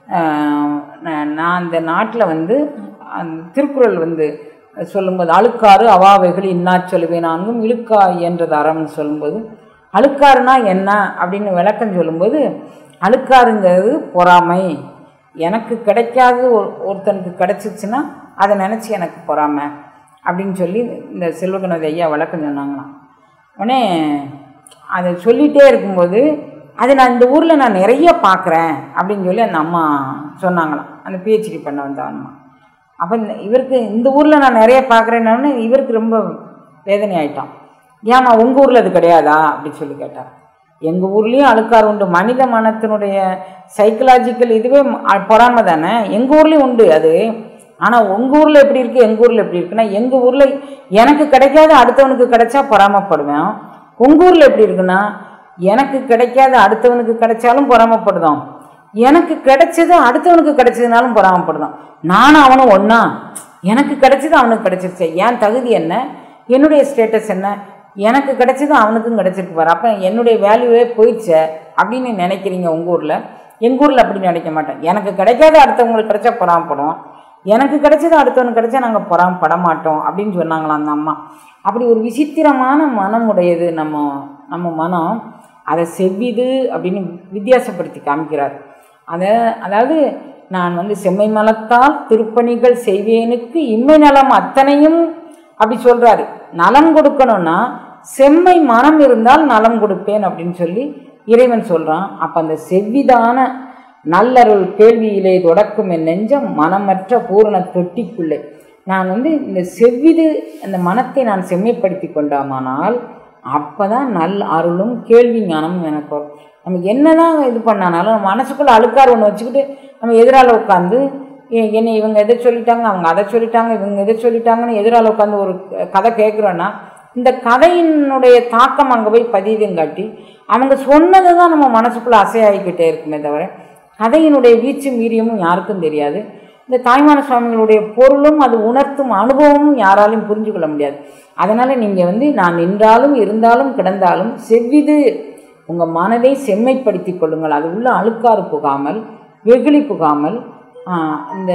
ஆஹ், நான் நான் அந்த நாட்டில் வந்து அந்த திருக்குறள் வந்து சொல்லும்போது அழுக்காறு அவாவைகள் இன்னா சொல்லுவேன் நான்கும் இழுக்கா என்றது அறம்னு சொல்லும்போது அழுக்காறுனா என்ன அப்படின்னு விளக்கம் சொல்லும்போது அழுக்காருங்கிறது பொறாமை எனக்கு கிடைக்காது ஒரு ஒருத்தனுக்கு கிடைச்சிச்சுன்னா அதை நினச்சி எனக்கு பொறாமை அப்படின்னு சொல்லி இந்த செல்வகணபதி ஐயா விளக்கம் சொன்னாங்களாம் உடனே அதை சொல்லிகிட்டே இருக்கும்போது அது நான் இந்த ஊரில் நான் நிறைய பார்க்குறேன் அப்படின்னு சொல்லி அந்த அம்மா சொன்னாங்களாம் அந்த பிஹெச்டி பண்ண வந்த அம்மா அப்போ இந்த இவருக்கு இந்த ஊரில் நான் நிறைய பார்க்குறேன்னு இவருக்கு ரொம்ப வேதனை ஆயிட்டான் ஏம்மா உங்கள் ஊரில் அது கிடையாதா அப்படின்னு சொல்லி கேட்டார் எங்கள் ஊர்லேயும் அழுக்காறு உண்டு மனித மனத்தினுடைய சைக்கலாஜிக்கல் இதுவே ம- பொறாமை தானே எங்கள் ஊர்லேயும் உண்டு அது ஆனால் உங்கள் ஊரில் எப்படி இருக்குது எங்கள் ஊரில் எப்படி இருக்குன்னா எங்கள் ஊரில் எனக்கு கிடைக்காத அடுத்தவனுக்கு கிடைச்சா பொறாமப்படுவேன் உங்கள் ஊரில் எப்படி இருக்குன்னா எனக்கு கிடைக்காத அடுத்தவனுக்கு கிடைச்சாலும் பொறாமப்படுதோம் எனக்கு கிடைச்சது அடுத்தவனுக்கு கிடைச்சதுனாலும் பொறாமப்படுதான் நானும் அவனும் ஒன்றா எனக்கு கிடைச்சது அவனுக்கு கிடைச்சிருச்சு என் தகுதி என்ன என்னுடைய ஸ்டேட்டஸ் என்ன எனக்கு கிடைச்சது அவனுக்கும் கிடைச்சிருக்கு பாரு அப்போ என்னுடைய வேல்யூவே போயிடுச்சே அப்படின்னு நினைக்கிறீங்க உங்கள் ஊரில் எங்கள் ஊரில் அப்படி நினைக்க மாட்டேன் எனக்கு கிடைக்காத அடுத்தவங்களுக்கு கிடைச்சா பொறாமப்படும் எனக்கு கிடைச்சது அடுத்தவனுக்கு கிடைச்சா நாங்கள் பொறாமப்பட மாட்டோம் அப்படின்னு சொன்னாங்களாம் அந்த அம்மா அப்படி ஒரு விசித்திரமான மனம் உடையது நம்ம நம்ம மனம் அதை செவ்விது அப்படின்னு வித்தியாசப்படுத்தி காமிக்கிறார் அதை அதாவது நான் வந்து செம்மை மலத்தால் திருப்பணிகள் செய்வேனுக்கு இம்மை நலம் அத்தனையும் அப்படி சொல்றாரு நலம் கொடுக்கணும்னா செம்மை மனம் இருந்தால் நலம் கொடுப்பேன் அப்படின்னு சொல்லி இறைவன் சொல்றான் அப்ப அந்த செவ்விதான நல்லருள் கேள்வியிலே தொடக்கும் என் நெஞ்சம் மனமற்ற பூரண தொட்டிக்குள்ளே நான் வந்து இந்த செவ்விது அந்த மனத்தை நான் செம்மைப்படுத்தி கொண்டாமானால் அப்பதான் நல் அருளும் கேள்வி ஞானமும் எனக்கு வரும் நம்ம என்னதான் இது பண்ணானாலும் நம்ம மனசுக்குள்ளே அழுக்கார் ஒன்று வச்சுக்கிட்டு நம்ம எதிரால் உட்காந்து எ- என்னை இவங்க எதை சொல்லிட்டாங்க அவங்க அதை சொல்லிட்டாங்க இவங்க எதை சொல்லிட்டாங்கன்னு எதிரால் உட்காந்து ஒரு க- கதை கேட்குறோன்னா இந்த கதையினுடைய தாக்கம் அங்கே போய் பதியுதுங்காட்டி அவங்க சொன்னது தான் நம்ம மனசுக்குள்ளே அசையாகிக்கிட்டே இருக்குமே தவிர கதையினுடைய வீச்சு மீறியமும் யாருக்கும் தெரியாது இந்த தாய்மான சுவாமிகளுடைய பொருளும் அது உணர்த்தும் அனுபவமும் யாராலையும் புரிஞ்சு கொள்ள முடியாது அதனால் நீங்கள் வந்து நான் நின்றாலும் இருந்தாலும் கிடந்தாலும் செவ்விது உங்கள் மனதை செம்மைப்படுத்தி கொள்ளுங்கள் அது உள்ள அழுக்காறு புகாமல் வெகுளி புகாமல் ஆ, இந்த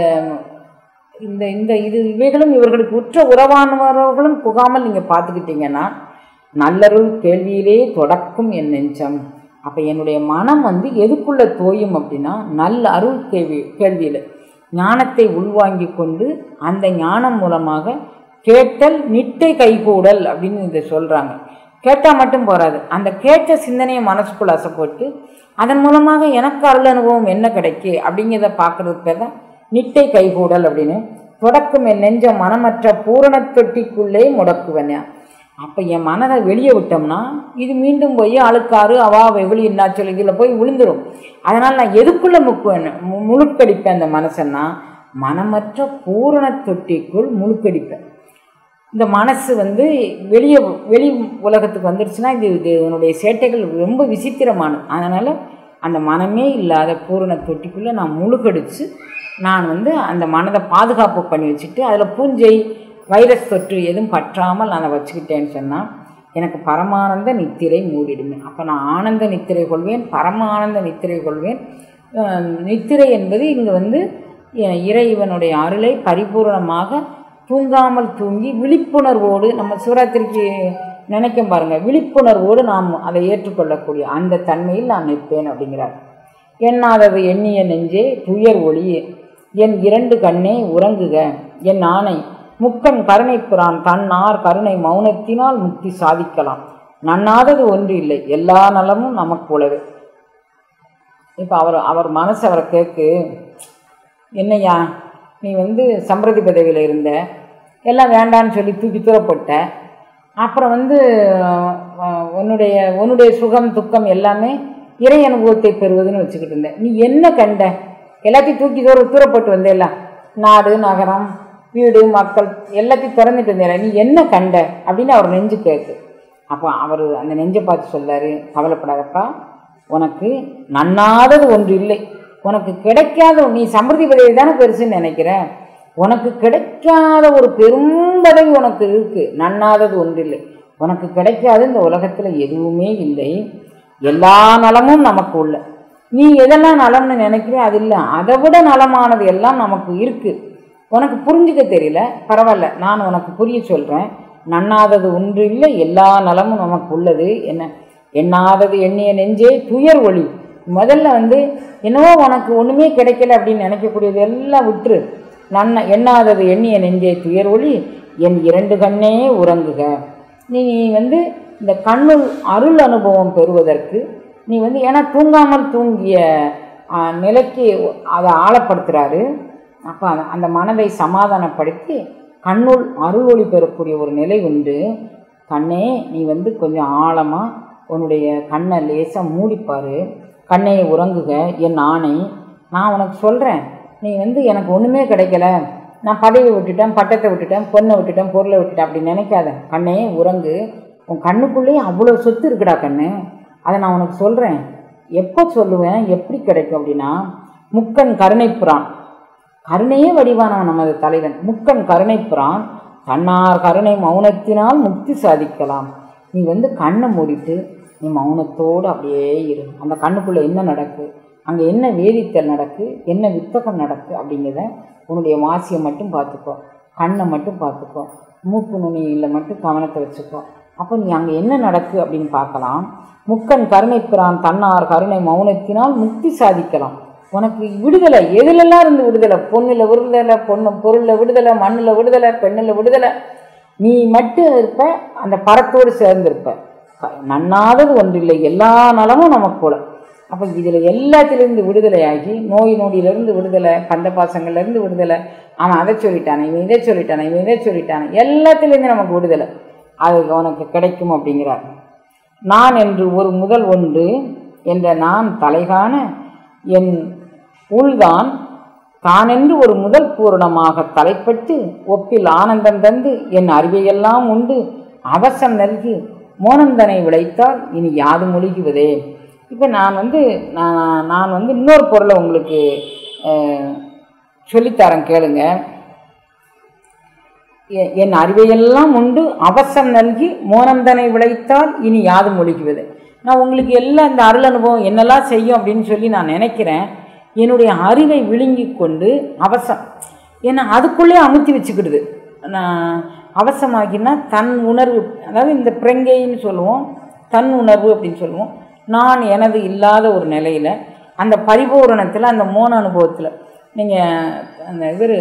இந்த இந்த இது இவைகளும் இவர்களுக்கு உற்ற உறவானவர்களும் புகாமல் நீங்கள் பார்த்துக்கிட்டீங்கன்னா நல்லருள் கேள்வியிலே தொடக்கும் என் நெஞ்சம் அப்போ என்னுடைய மனம் வந்து எதுக்குள்ளே தோயும் அப்படின்னா நல்ல அருள் கேள்வி கேள்வியில் ஞானத்தை உள்வாங்கி கொண்டு அந்த ஞானம் மூலமாக கேட்டல் நிட்டை கைகூடல் அப்படின்னு இதை சொல்கிறாங்க கேட்டால் மட்டும் போகாது அந்த கேட்ட சிந்தனையை மனசுக்குள்ள அசைப்போட்டு அதன் மூலமாக எனக்கு அருள் அனுபவம் என்ன கிடைக்கு அப்படிங்கிறத பார்க்குறது பேர் தான் நிட்டை கைகூடல் அப்படின்னு தொடக்கும் என் நெஞ்ச மனமற்ற பூரணத் தொட்டிக்குள்ளே முடக்குவனே அப்போ என் மனதை வெளியே விட்டோம்னா இது மீண்டும் போய் அழுக்காறு அவா வெகுளி என்ன சொல்லி இதில் போய் விழுந்துடும் அதனால் நான் எதுக்குள்ளே முக்குவேன் மு- முழுக்கடிப்பேன் அந்த மனசன்னா மனமற்ற பூரண தொட்டிக்குள் முழுக்கடிப்பேன் இந்த மனசு வந்து வெளியே வெளி உலகத்துக்கு வந்துடுச்சுன்னா இது இது இதனுடைய சேட்டைகள் ரொம்ப விசித்திரமானது அதனால் அந்த மனமே இல்லாத பூரண தொட்டிக்குள்ளே நான் முழுக்கடிச்சு நான் வந்து அந்த மனதை பாதுகாப்பு பண்ணி வச்சுட்டு அதில் பூஞ்சை வைரஸ் தொற்று எதுவும் பற்றாமல் நான் அதை வச்சுக்கிட்டேன்னு சொன்னால் எனக்கு பரமானந்த நித்திரை மூடிடுமே அப்போ நான் ஆனந்த நித்திரை கொள்வேன் பரமானந்த நித்திரை கொள்வேன் அஹ் நித்திரை என்பது இங்கே வந்து அஹ் இறைவனுடைய அருளை பரிபூரணமாக தூங்காமல் தூங்கி விழிப்புணர்வோடு நம்ம சிவராத்திரிக்கு நினைக்கும் பாருங்க விழிப்புணர்வோடு நாம் அதை ஏற்றுக்கொள்ளக்கூடிய அந்த தன்மையில் நான் நிற்பேன் அப்படிங்கிறார் எண்ணாதது எண்ணிய நெஞ்சே துயர் ஒளியே என் இரண்டு கண்ணே உறங்குக என் ஆணை முக்கன் கருணை புறான் தன்னார் கருணை மௌனத்தினால் முக்தி சாதிக்கலாம் நன்னாதது ஒன்று இல்லை எல்லா நலமும் நமக்கு உளவே இப்போ அவர் அவர் மனசு அவரை கேட்கு என்னய்யா நீ வந்து சம்பிரதி பதவியில் இருந்த எல்லாம் வேண்டான்னு சொல்லி தூக்கி தூரப்பட்ட அப்புறம் வந்து அஹ், உன்னுடைய உன்னுடைய சுகம் துக்கம் எல்லாமே இறை அனுபவத்தை பெறுவதுன்னு வச்சுக்கிட்டு இருந்த நீ என்ன கண்ட எல்லாத்தையும் தூக்கி தூர தூரப்பட்டு வந்தேல்ல நாடு நகரம் வீடு மக்கள் எல்லாத்தையும் திறந்துட்டு வந்தேல நீ என்ன கண்ட அப்படின்னு அவர் நெஞ்சு கேட்கு அப்போ அவர் அந்த நெஞ்சை பார்த்து சொல்லாரு கவலைப்படாதப்பா உனக்கு நன்னாதது ஒன்று இல்லை உனக்கு கிடைக்காத நீ சம்பிரதி பதவி தானே பெருசுன்னு நினைக்கிற உனக்கு கிடைக்காத ஒரு பெரும் பதவி உனக்கு இருக்கு நன்னாதது ஒன்று இல்லை உனக்கு கிடைக்காத இந்த உலகத்தில் எதுவுமே இல்லை எல்லா நலமும் நமக்கு உள்ள நீ எதெல்லாம் நலம்னு நினைக்கிறியோ அது இல்லை அதை விட நலமானது எல்லாம் நமக்கு இருக்கு உனக்கு புரிஞ்சுக்க தெரியல பரவாயில்ல நான் உனக்கு புரிய சொல்கிறேன் நன்னாதது ஒன்று இல்லை எல்லா நலமும் நமக்கு உள்ளது என்ன எண்ணாதது எண்ணிய நெஞ்சே துயர் ஒளி முதல்ல வந்து என்னவோ உனக்கு ஒன்றுமே கிடைக்கல அப்படின்னு நினைக்கக்கூடியது எல்லாம் விட்டுரு நன்ன எண்ணாதது எண்ணிய நெஞ்சே துயர் ஒளி என் இரண்டு கண்ணே உறங்குக நீ வந்து இந்த கண்ணுள் அருள் அனுபவம் பெறுவதற்கு நீ வந்து ஏன்னா தூங்காமல் தூங்கிய ஆ, நிலைக்கு அதை ஆழப்படுத்துகிறாரு அப்போ அந்த மனதை சமாதானப்படுத்தி கண்ணுள் அருள் ஒளி பெறக்கூடிய ஒரு நிலை உண்டு கண்ணே நீ வந்து கொஞ்சம் ஆழமாக உன்னுடைய கண்ணை லேசாக மூடிப்பாரு கண்ணை உறங்குக என் ஆணை நான் உனக்கு சொல்கிறேன் நீ வந்து எனக்கு ஒன்றுமே கிடைக்கல நான் பதவி விட்டுட்டேன் பட்டத்தை விட்டுட்டேன் பொண்ணை விட்டுட்டேன் பொருளை விட்டுட்டேன் அப்படி நினைக்காத கண்ணே உறங்கு உன் கண்ணுக்குள்ளேயே அவ்வளோ சொத்து இருக்குடா கண்ணு அதை நான் உனக்கு சொல்கிறேன் எப்போ சொல்லுவேன் எப்படி கிடைக்கும் அப்படின்னா முக்கன் கருணைப்புறான் கருணையே வடிவானவன் நமது தலைவன் முக்கன் கருணைப்புறான் தன்னார் கருணை மௌனத்தினால் முக்தி சாதிக்கலாம் நீ வந்து கண்ணை மூடிட்டு நீ மௌனத்தோடு அப்படியே இரு அந்த கண்ணுக்குள்ளே என்ன நடக்கு அங்கே என்ன வேதித்தல் நடக்கு என்ன வித்தகம் நடக்கு அப்படிங்கிறத உன்னுடைய வாசியை மட்டும் பார்த்துக்கோ கண்ணை மட்டும் பார்த்துக்கோ மூக்கு நுனியில் மட்டும் கவனத்தை வச்சுக்கோ அப்போ நீ அங்கே என்ன நடக்கு அப்படின்னு பார்க்கலாம் முக்கன் கருணைப்பிரான் தன்னார் கருணை மௌனத்தினால் முக்தி சாதிக்கலாம் உனக்கு விடுதலை எதுலெல்லாம் இருந்து விடுதலை பொண்ணில் விடுதலை பொண்ணு பொருளில் விடுதலை மண்ணில் விடுதலை பெண்ணில் விடுதலை நீ மட்டும் இருப்ப அந்த பரத்தோடு சேர்ந்திருப்ப க- நன்னாதது ஒன்றில்லை எல்லா நலமும் நமக்கு கூட அப்போ இதில் எல்லாத்திலிருந்து விடுதலையாகி நோய் நொடியிலிருந்து விடுதலை கந்த பாசங்கள்லேருந்து விடுதலை அவன் அதை சொல்லிட்டானே இவன் இதை சொல்லிட்டானே இவன் இதை சொல்லிட்டானே எல்லாத்திலேருந்து நமக்கு விடுதலை அது உனக்கு கிடைக்கும் அப்படிங்கிறார் நான் என்று ஒரு முதல் ஒன்று என்ற நான் தலைகாண என் உள்தான் தானென்று ஒரு முதல் பூரணமாக தலைப்பட்டு ஒப்பில் ஆனந்தம் தந்து என் அறிவையெல்லாம் உண்டு அவசம் நல்கி மோனந்தனை விளைத்தால் இனி யாது மொழிகுவதே இப்போ நான் வந்து நான் நான் வந்து இன்னொரு பொருளை உங்களுக்கு அஹ், சொல்லித்தரேன் கேளுங்க எ- என் அறிவையெல்லாம் உண்டு அவசம் நல்கி மோனந்தனை விளைத்தால் இனி யாது மொழிகுவது நான் உங்களுக்கு எல்லாம் இந்த அருள் அனுபவம் என்னெல்லாம் செய்யும் அப்படின்னு சொல்லி நான் நினைக்கிறேன் என்னுடைய அறிவை விழுங்கி கொண்டு அவசம் ஏன்னா அதுக்குள்ளே அமுத்தி வச்சுக்கிடுது நான் அவசமாகினா தன் உணர்வு அதாவது இந்த பிரங்கைன்னு சொல்லுவோம் தன் உணர்வு அப்படின்னு சொல்லுவோம் நான் எனது இல்லாத ஒரு நிலையில் அந்த பரிபூரணத்தில் அந்த மோன அனுபவத்தில் நீங்கள் அந்த இவர்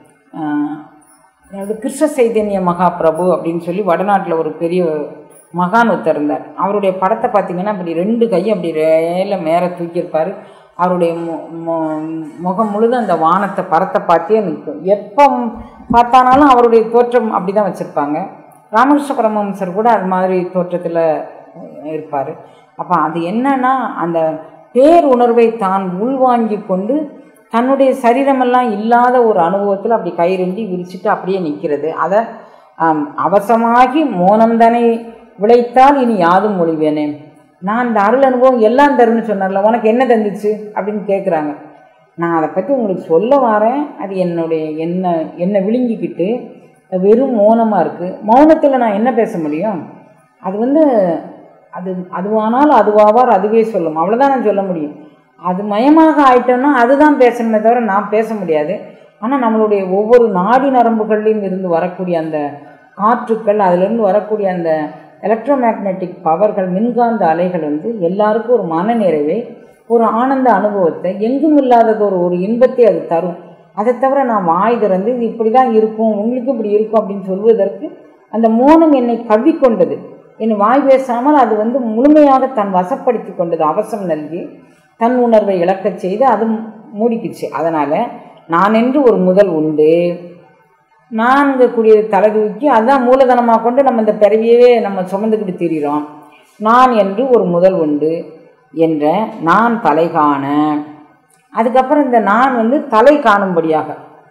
அதாவது கிருஷ்ண சைதன்ய மகாபிரபு அப்படின்னு சொல்லி வடநாட்டில் ஒரு பெரிய மகான் ஒருத்தர் இருந்தார் அவருடைய படத்தை பார்த்தீங்கன்னா அப்படி ரெண்டு கையும் அப்படி ரேல மேலே தூக்கியிருப்பார் அவருடைய மு- மு- முகம் முழுதும் அந்த வானத்தை பறத்தை பார்த்தே நிற்கும் எப்போ பார்த்தானாலும் அவருடைய தோற்றம் அப்படி தான் வச்சுருப்பாங்க ராமகிருஷ்ண பரமஹம்சர் கூட அது மாதிரி தோற்றத்தில் இருப்பார் அப்போ அது என்னன்னா அந்த பேர் உணர்வை தான் உள்வாங்கி கொண்டு தன்னுடைய சரீரமெல்லாம் இல்லாத ஒரு அனுபவத்தில் அப்படி கயிறுண்டி விரிச்சிட்டு அப்படியே நிற்கிறது அதை ஆம், அவசமாகி மோனந்தனை விளைத்தால் இனி யாதும் மொழிவேனே நான் இந்த அருள் அனுபவம் எல்லாம் தருன்னு சொன்னார்ல உனக்கு என்ன தந்துச்சு அப்படின்னு கேட்குறாங்க நான் அதை பற்றி உங்களுக்கு சொல்ல வரேன் அது என்னுடைய என்ன என்னை விழுங்கிக்கிட்டு வெறும் மௌனமாக இருக்குது மௌனத்தில் நான் என்ன பேச முடியும் அது வந்து அது அதுவானால் அதுவாவார் அதுவே சொல்லும் அவ்வளோதான் நான் சொல்ல முடியும் அது மயமாக ஆயிட்டோம்னா அதுதான் பேசணுமே தவிர நான் பேச முடியாது ஆனால் நம்மளுடைய ஒவ்வொரு நாடி நரம்புகள்லையும் இருந்து வரக்கூடிய அந்த காற்றுக்கள் அதிலிருந்து வரக்கூடிய அந்த எலக்ட்ரோ மேக்னெட்டிக் பவர்கள் மின்காந்த அலைகள் வந்து எல்லாருக்கும் ஒரு மனநிறைவை ஒரு ஆனந்த அனுபவத்தை எங்கும் இல்லாதது ஒரு ஒரு இன்பத்தை அது தரும் அதை தவிர நான் வாய் திறந்து இது இப்படி தான் இருக்கும் உங்களுக்கு இப்படி இருக்கும் அப்படின்னு சொல்வதற்கு அந்த மோனம் என்னை கவ்விக்கொண்டது என் வாய் பேசாமல் அது வந்து முழுமையாக தன் வசப்படுத்தி கொண்டது அவசம் நல்கி தன் உணர்வை இழக்கச் செய்து அது மூடிக்குச்சு அதனால் நான் என்று ஒரு முதல் உண்டு நான்கக்கூடிய தலை தூக்கி அதுதான் மூலதனமாக கொண்டு நம்ம இந்த பிறவியவே நம்ம சுமந்துக்கிட்டு திரிகிறோம் நான் என்று ஒரு முதல் உண்டு என்ற நான் தலை காண அதுக்கப்புறம் இந்த நான் வந்து தலை காணும்படியாக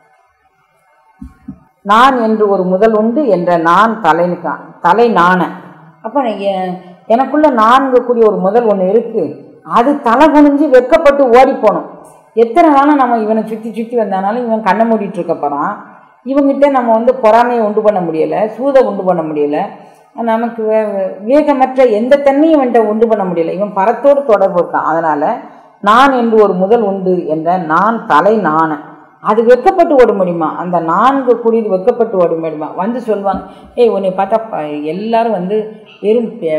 நான் என்று ஒரு முதல் உண்டு என்ற நான் தலை கா- தலை நாண அப்போ எ- எனக்குள்ள நான்கக்கூடிய ஒரு முதல் ஒன்று இருக்குது அது தலை குனிஞ்சு வெட்கப்பட்டு ஓடி போகணும் எத்தனை நாளும் நம்ம இவனை சுற்றி சுற்றி வந்தானாலும் இவன் கண்ணை மூடிட்டு இருக்க போகிறான் இவங்கிட்ட நம்ம வந்து பொறாமையை உண்டு பண்ண முடியலை சூதை உண்டு பண்ண முடியலை நமக்கு வே- வே- விவேகமற்ற எந்த தன்மையும் இவன்கிட்ட உண்டு பண்ண முடியல இவன் பரத்தோடு தொடர்பு இருக்கான் அதனால் நான் என்று ஒரு முதல் உண்டு என்ற நான் தலை நாண அது வெக்கப்பட்டு ஓட முடியுமா அந்த நான்கு குடிது வெக்கப்பட்டு ஓட முடியுமா வந்து சொல்லுவாங்க ஏய் உன்னை பார்த்தா ப- எல்லாரும் வந்து வெறும் பே-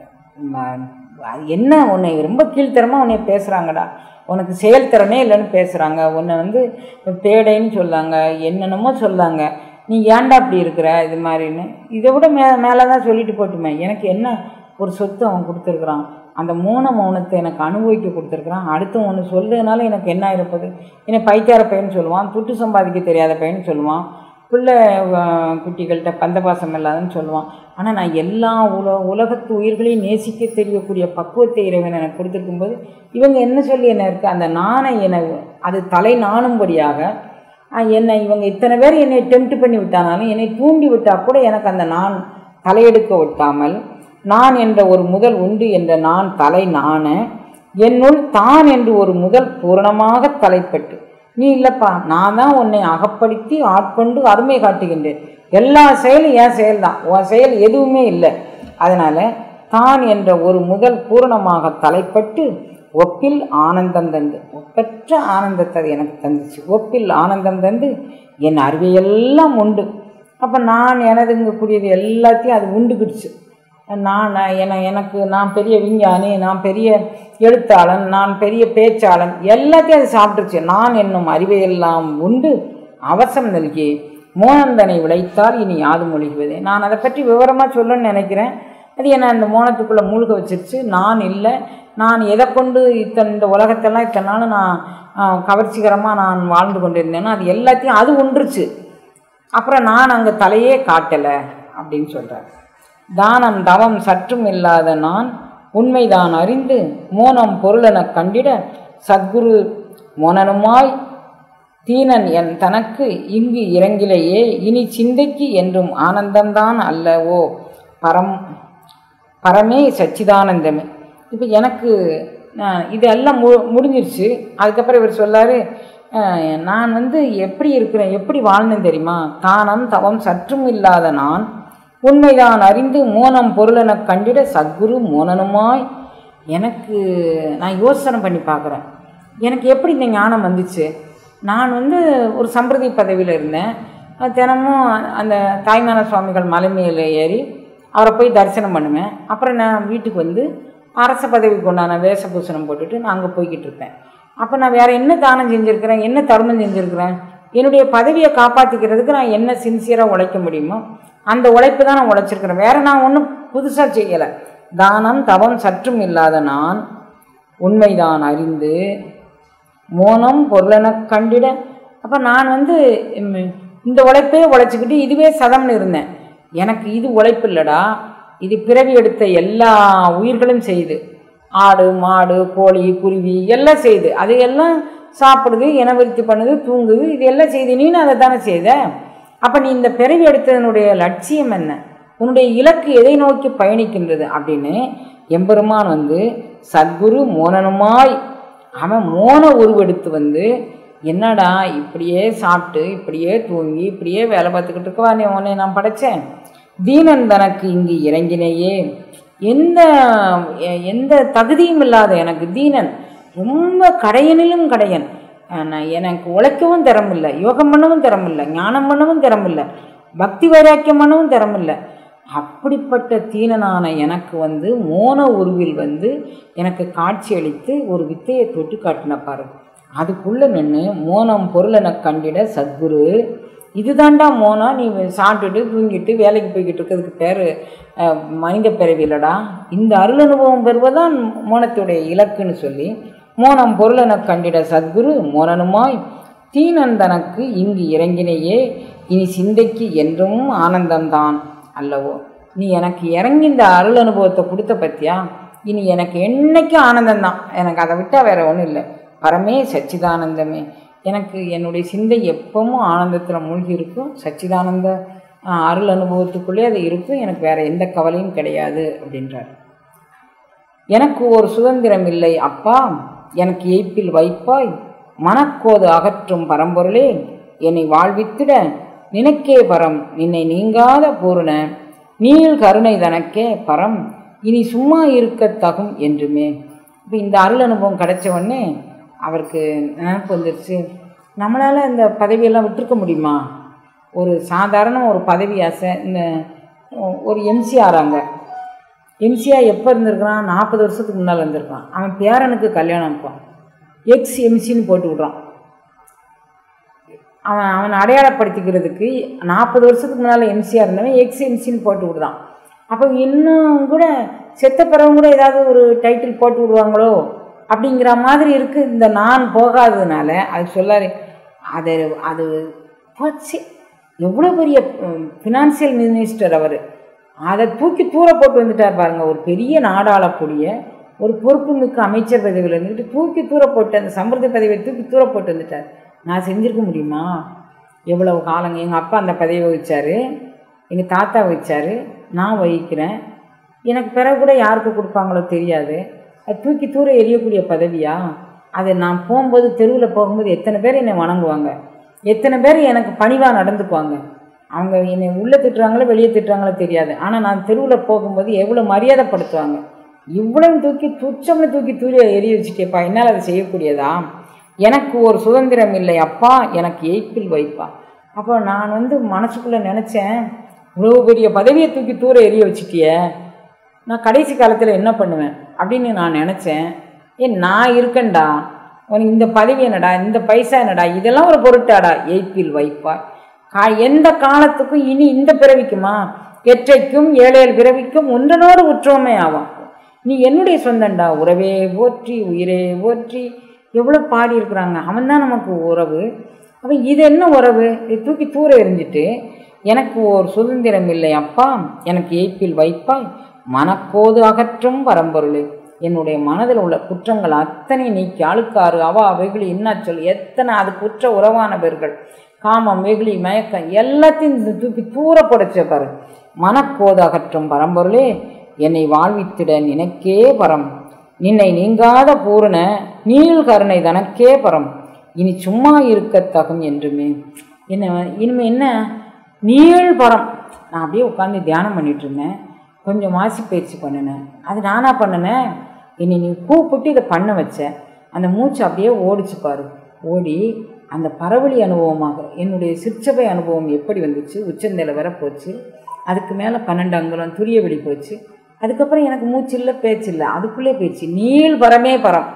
ம- அது என்ன உன்னை ரொம்ப கீழ்த்தரமாக உன்னை பேசுகிறாங்கடா உனக்கு செயல்திறனே இல்லைன்னு பேசுகிறாங்க உன்னை வந்து பேடைன்னு சொல்லாங்க என்னென்னமோ சொல்லாங்க நீ ஏன்டா அப்படி இருக்கிற இது மாதிரின்னு இதை விட மே மேலே தான் சொல்லிட்டு போட்டுமே எனக்கு என்ன ஒரு சொத்து அவன் கொடுத்துருக்குறான் அந்த மூணு மௌனத்தை எனக்கு அனுபவிக்க கொடுத்துருக்குறான் அடுத்து ஒன்று சொல்றதுனால எனக்கு என்ன இருப்பது என்னை பைத்தியார பையன் சொல்லுவான் துட்டு சம்பாதிக்க தெரியாத பையன் சொல்லுவான் பிள்ளை அஹ், குட்டிகள்கிட்ட பந்தபாசம் இல்லாதன்னு சொல்லுவான் ஆனால் நான் எல்லா உல உலகத்து உயிர்களையும் நேசிக்க தெரியக்கூடிய பக்குவத்தை இறைவன் எனக்கு கொடுத்துருக்கும்போது இவங்க என்ன சொல்லி என்ன இருக்குது அந்த நாணை என அது தலை நாணும்படியாக ஆஹ், என்னை இவங்க இத்தனை பேர் என்னை டெம்ட் பண்ணி விட்டானாலும் என்னை தூண்டி விட்டால் கூட எனக்கு அந்த நான் தலையெடுக்க விட்டாமல் நான் என்ற ஒரு முதல் உண்டு என்ற நான் தலை நாண என்னுள் தான் என்று ஒரு முதல் பூரணமாக தலைப்பட்டு நீ இல்லைப்பா நான் தான் உன்னை அகப்படுத்தி ஆட்கொண்டு அருமை காட்டுகின்றேன் எல்லா செயலும் என் செயல்தான் உன் செயல் எதுவுமே இல்லை அதனால் தான் என்ற ஒரு முதல் பூரணமாக தலைப்பட்டு ஒப்பில் ஆனந்தம் தந்து ஒப்பற்ற ஆனந்தத்தை அது எனக்கு தந்துச்சு ஒப்பில் ஆனந்தம் தந்து என் அறிவையெல்லாம் உண்டு அப்போ நான் எனதுங்கக்கூடியது எல்லாத்தையும் அது உண்டுக்கிடுச்சு நான் நான் என எனக்கு நான் பெரிய விஞ்ஞானி நான் பெரிய எழுத்தாளன் நான் பெரிய பேச்சாளன் எல்லாத்தையும் அது சாப்பிட்டுருச்சு நான் என்னும் அறிவையெல்லாம் உண்டு அவசம் நல்கி மோனந்தனை விளைத்தால் இனி யாது மொழிகுவது நான் அதை பற்றி விவரமாக சொல்லணும்னு நினைக்கிறேன் அது என்னை அந்த மோனத்துக்குள்ளே மூழ்க வச்சிருச்சு நான் இல்லை நான் எதை கொண்டு இத்தனை இந்த உலகத்தெல்லாம் இத்தனை நாள் நான் கவர்ச்சிகரமாக நான் வாழ்ந்து கொண்டிருந்தேனோ அது எல்லாத்தையும் அது ஒன்றுச்சு அப்புறம் நான் அங்கே தலையே காட்டலை அப்படின்னு சொல்கிறார் தானம் தவம் சற்றும் இல்லாத நான் உண்மைதான் அறிந்து மோனம் பொருளெனக் கண்டிட சத்குரு மோனனுமாய் தீனன் என் தனக்கு இங்கு இறங்கிலேயே இனி சிந்தைக்கு என்றும் ஆனந்தம்தான் அல்லவோ பரம் பரமே சச்சிதானந்தமே இப்போ எனக்கு நான் இதெல்லாம் மு முடிஞ்சிருச்சு அதுக்கப்புறம் இவர் சொல்லாரு அஹ், நான் வந்து எப்படி இருக்கிறேன் எப்படி வாழ்ந்தேன் தெரியுமா தானம் தவம் சற்றும் இல்லாத நான் உண்மைதான் அறிந்து மோனம் பொருளெனக் கண்டிட சத்குரு மோனனுமாய் எனக்கு நான் யோசனை பண்ணி பார்க்குறேன் எனக்கு எப்படி இந்த ஞானம் வந்துச்சு நான் வந்து ஒரு சம்பிரதி பதவியில் இருந்தேன் அது தினமும் அந்த தாய்மான சுவாமிகள் மலை மேலே ஏறி அவரை போய் தரிசனம் பண்ணுவேன் அப்புறம் நான் வீட்டுக்கு வந்து அரச பதவிக்கு உண்டான வேஷபூஷணம் போட்டுட்டு நான் அங்கே போய்கிட்டு இருப்பேன் அப்போ நான் வேறு என்ன தானம் செஞ்சுருக்கிறேன் என்ன தர்மம் செஞ்சுருக்கிறேன் என்னுடைய பதவியை காப்பாற்றிக்கிறதுக்கு நான் என்ன சின்சியராக உழைக்க முடியுமோ அந்த உழைப்பு தான் நான் உழைச்சிருக்கிறேன் வேறு நான் ஒன்றும் புதுசாக செய்யலை தானம் தவம் சற்றும் இல்லாத நான் உண்மைதான் அறிந்து மோனம் பொருளெனக் கண்டிட அப்போ நான் வந்து ம், இந்த உழைப்பே உழைச்சிக்கிட்டு இதுவே சதம்னு இருந்தேன் எனக்கு இது உழைப்பு இல்லைடா இது பிறவி எடுத்த எல்லா உயிர்களும் செய்யுது ஆடு மாடு கோழி குருவி எல்லாம் செய்யுது அது எல்லாம் சாப்பிடுது இனவிருத்தி பண்ணுது தூங்குது இது எல்லாம் செய்து நீனும் அதை தானே செய்த அப்போ நீ இந்த பிறவி எடுத்ததனுடைய லட்சியம் என்ன உன்னுடைய இலக்கு எதை நோக்கி பயணிக்கின்றது அப்படின்னு எம்பெருமான் வந்து சத்குரு மோனனுமாய் அவன் மோன உருவெடுத்து வந்து என்னடா இப்படியே சாப்பிட்டு இப்படியே தூங்கி இப்படியே வேலை பார்த்துக்கிட்டு இருக்கவா நீ உன்னை நான் படைச்சேன் தீனன் தனக்கு இங்கு இறங்கினேயே எந்த எ- எந்த தகுதியும் இல்லாத எனக்கு தீனன் ரொம்ப கடையனிலும் கடையன் அஹ் நான் எனக்கு உழைக்கவும் திறமில்லை யோகம் பண்ணவும் திறமில்லை ஞானம் பண்ணவும் திறமில்லை பக்தி வைராக்கியம் பண்ணவும் திறமில்லை அப்படிப்பட்ட தீனனான எனக்கு வந்து மோன உருவில் வந்து எனக்கு காட்சி அளித்து ஒரு வித்தையை தொட்டு காட்டின பாரு அதுக்குள்ளே நின்று மோனம் பொருளென கண்டிட சத்குரு இதுதான்டா மோனம் நீ சாப்பிட்டுட்டு தூங்கிட்டு வேலைக்கு போய்கிட்டு இருக்கிறதுக்கு பேர் மனித பிறவி இல்லடா இந்த அருள் அனுபவம் பெறுவதுதான் மோனத்துடைய இலக்குன்னு சொல்லி மோனம் பொருளென கண்டிட சத்குரு மோனனுமாய் தீனன் தனக்கு இங்கு இறங்கினையே இனி சிந்தைக்கு என்றும் ஆனந்தம்தான் அல்லவோ நீ எனக்கு இறங்கி இந்த அருள் அனுபவத்தை கொடுத்த பத்தியா இனி எனக்கு என்னைக்கும் ஆனந்தம்தான் எனக்கு அதை விட்டால் வேற ஒன்றும் இல்லை பரமே சச்சிதானந்தமே எனக்கு என்னுடைய சிந்தை எப்பவும் ஆனந்தத்தில் மூழ்கி இருக்கும் சச்சிதானந்த ஆ, அருள் அனுபவத்துக்குள்ளே அது இருக்கும் எனக்கு வேற எந்த கவலையும் கிடையாது அப்படின்றார் எனக்கு ஒரு சுதந்திரம் இல்லை அப்பா எனக்கு எய்ப்பில் வைப்பாய் மனக்கோது அகற்றும் பரம்பொருளே என்னை வாழ்வித்திட நினைக்கே பரம் நின்னை நீங்காத பூரண நீள் கருணை தனக்கே பரம் இனி சும்மா இருக்கத் தகும் என்றுமே இப்போ இந்த அருள் அனுபவம் கிடைச்ச உடனே அவருக்கு நினப்பு வந்துருச்சு நம்மளால் இந்த பதவியெல்லாம் விட்டுருக்க முடியுமா ஒரு சாதாரண ஒரு பதவி ஆசை இந்த ஒரு எம்சிஆர் அங்கே எம்சிஆர் எப்போ இருந்திருக்கிறான் நாற்பது வருஷத்துக்கு முன்னால் இருந்திருக்கான் அவன் பேரனுக்கு கல்யாணம் இருப்பான் எக்ஸ் எம்சின்னு போட்டு விட்றான் அவன் அவனை அடையாளப்படுத்திக்கிறதுக்கு நாற்பது வருஷத்துக்கு முன்னால் எம்சிஆர் இருந்தவன் எக்ஸ் எம்சின்னு போட்டு விடுறான் அப்போ இன்னும் கூட செத்த பிறகு கூட ஏதாவது ஒரு டைட்டில் போட்டு விடுவாங்களோ அப்படிங்கிற மாதிரி இருக்குது இந்த நான் போகாததுனால அது சொல்லாரு அது அது போச்சு எவ்வளோ பெரிய ஃபினான்சியல் மினிஸ்டர் அவர் அதை தூக்கி தூர போட்டு வந்துட்டார் பாருங்க ஒரு பெரிய நாடாளக்கூடிய ஒரு பொறுப்புமிக்க அமைச்சர் பதவியில் இருந்துக்கிட்டு தூக்கி தூர போட்டு அந்த சம்பிரதி பதவியை தூக்கி தூர போட்டு வந்துட்டார் நான் செஞ்சுருக்க முடியுமா எவ்வளவு காலங்க எங்கள் அப்பா அந்த பதவியை வகிச்சாரு எங்கள் தாத்தா வகிச்சாரு நான் வகிக்கிறேன் எனக்கு பிறகு கூட யாருக்கு கொடுப்பாங்களோ தெரியாது அது தூக்கி தூர எரியக்கூடிய பதவியா அது நான் போகும்போது தெருவில் போகும்போது எத்தனை பேர் என்னை வணங்குவாங்க எத்தனை பேர் எனக்கு பணிவாக நடந்துக்குவாங்க அவங்க என்னை உள்ளே திட்டுறாங்களோ வெளியே திட்டுறாங்களோ தெரியாது ஆனால் நான் தெருவில் போகும்போது எவ்வளோ மரியாதைப்படுத்துவாங்க இவ்வளவு தூக்கி துச்சம்னு தூக்கி தூரி எரிய வச்சுட்டேப்பா என்னால் அதை செய்யக்கூடியதா எனக்கு ஒரு சுதந்திரம் இல்லை அப்பா எனக்கு எய்ப்பில் வைப்பா அப்போ நான் வந்து மனசுக்குள்ளே நினச்சேன் இவ்வளோ பெரிய பதவியை தூக்கி தூர எரிய வச்சுட்டியே நான் கடைசி காலத்தில் என்ன பண்ணுவேன் அப்படின்னு நான் நினச்சேன் ஏன் நான் இருக்கேன்டா உனக்கு இந்த பதவி என்னடா இந்த பைசா என்னடா இதெல்லாம் ஒரு பொருட்டாடா எய்ப்பில் வைப்பா கா எந்த காலத்துக்கும் இனி இந்த பிறவிக்குமா எற்றைக்கும் ஏழேழு பிறவிக்கும் ஒன்றனோடு உற்றோமே ஆவான் நீ என்னுடைய சொந்தண்டா உறவே போற்றி உயிரே போற்றி எவ்வளோ பாடி இருக்கிறாங்க அவன் தான் நமக்கு உறவு அப்போ இது என்ன உறவு இது தூக்கி தூர எறிஞ்சிட்டு எனக்கு ஒரு சுதந்திரம் இல்லை அப்பா எனக்கு எய்ப்பில் வைப்பாய் மனக்கோது அகற்றும் பரம்பொருளே என்னுடைய மனதில் உள்ள குற்றங்கள் அத்தனை நீக்கி அழுக்காறு அவா வெகுளி இன்னாச்சொல் எத்தனை அது குற்ற உறவானவர்கள் காமம் வெகுளி மயக்கம் எல்லாத்தையும் தூக்கி தூர புடைச்ச பாரு மனக்கோது அகற்றும் பரம்பொருளே என்னை வாழ்வித்திட நினைக்கே பரம் நின்னை நீங்காத பூரண நீள் கருணை தனக்கே பரம் இனி சும்மா இருக்கத் தகும் என்றுமே என்ன இனிமே என்ன நீள் பரம் நான் அப்படியே உட்காந்து தியானம் பண்ணிட்டு இருந்தேன் கொஞ்சம் மாசி பயிற்சி பண்ணினேன் அது நானாக பண்ணினேன் என்னை நீ கூப்பிட்டு இதை பண்ண வச்ச அந்த மூச்சு அப்படியே ஓடிச்சு பாரு ஓடி அந்த பரவழி அனுபவமாக என்னுடைய சிற்சபை அனுபவம் எப்படி வந்துச்சு உச்சந்தலை வர போச்சு அதுக்கு மேலே பன்னெண்டு அங்குலம் துரிய வெளி போச்சு அதுக்கப்புறம் எனக்கு மூச்சு இல்லை பேச்சு இல்லை அதுக்குள்ளே போயிடுச்சு நீள் பரமே பரம்